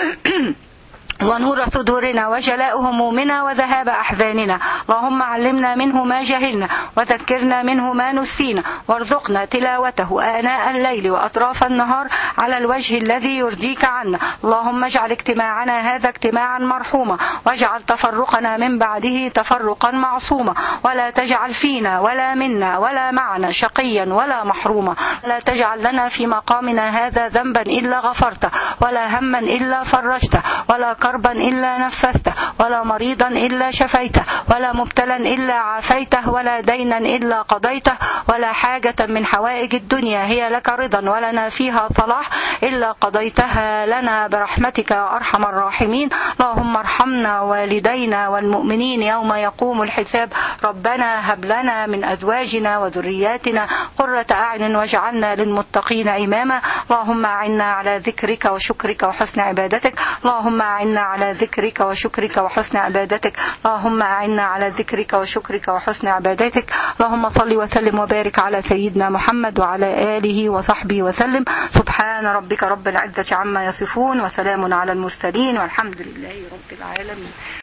ونور صدورنا وجلاء همومنا وذهاب أحزاننا اللهم علمنا منه ما جهلنا وذكرنا منه ما نسينا وارزقنا تلاوته آناء الليل وأطراف النهار على الوجه الذي يرضيك عنا اللهم اجعل اجتماعنا هذا اجتماعا مرحوما واجعل تفرقنا من بعده تفرقا معصوما ولا تجعل فينا ولا منا ولا معنا شقيا ولا محروما لا تجعل لنا في مقامنا هذا ذنبا إلا غفرته ولا هما إلا فرجته ولا كربا إلا نفسته ولا مريضا إلا شفيته ولا مبتلا إلا عافيته ولا دينا إلا قضيته ولا حاجة من حوائج الدنيا هي لك رضا ولنا فيها صلاح إلا قضيتها لنا برحمتك يا أرحم الراحمين اللهم ارحمنا والدينا والمؤمنين يوم يقوم الحساب ربنا هب لنا من أزواجنا وذرياتنا قرة أعين واجعلنا للمتقين إماما اللهم أعنا على ذكرك وشكرك وحسن عبادتك اللهم أعنا على ذكرك وشكرك وحسن عبادتك اللهم أعنا على ذكرك وشكرك وحسن عبادتك اللهم صل وسلم وبارك على سيدنا محمد وعلى آله وصحبه وسلم سبحان ربك رب العزة عما يصفون وسلام على المرسلين والحمد لله رب العالمين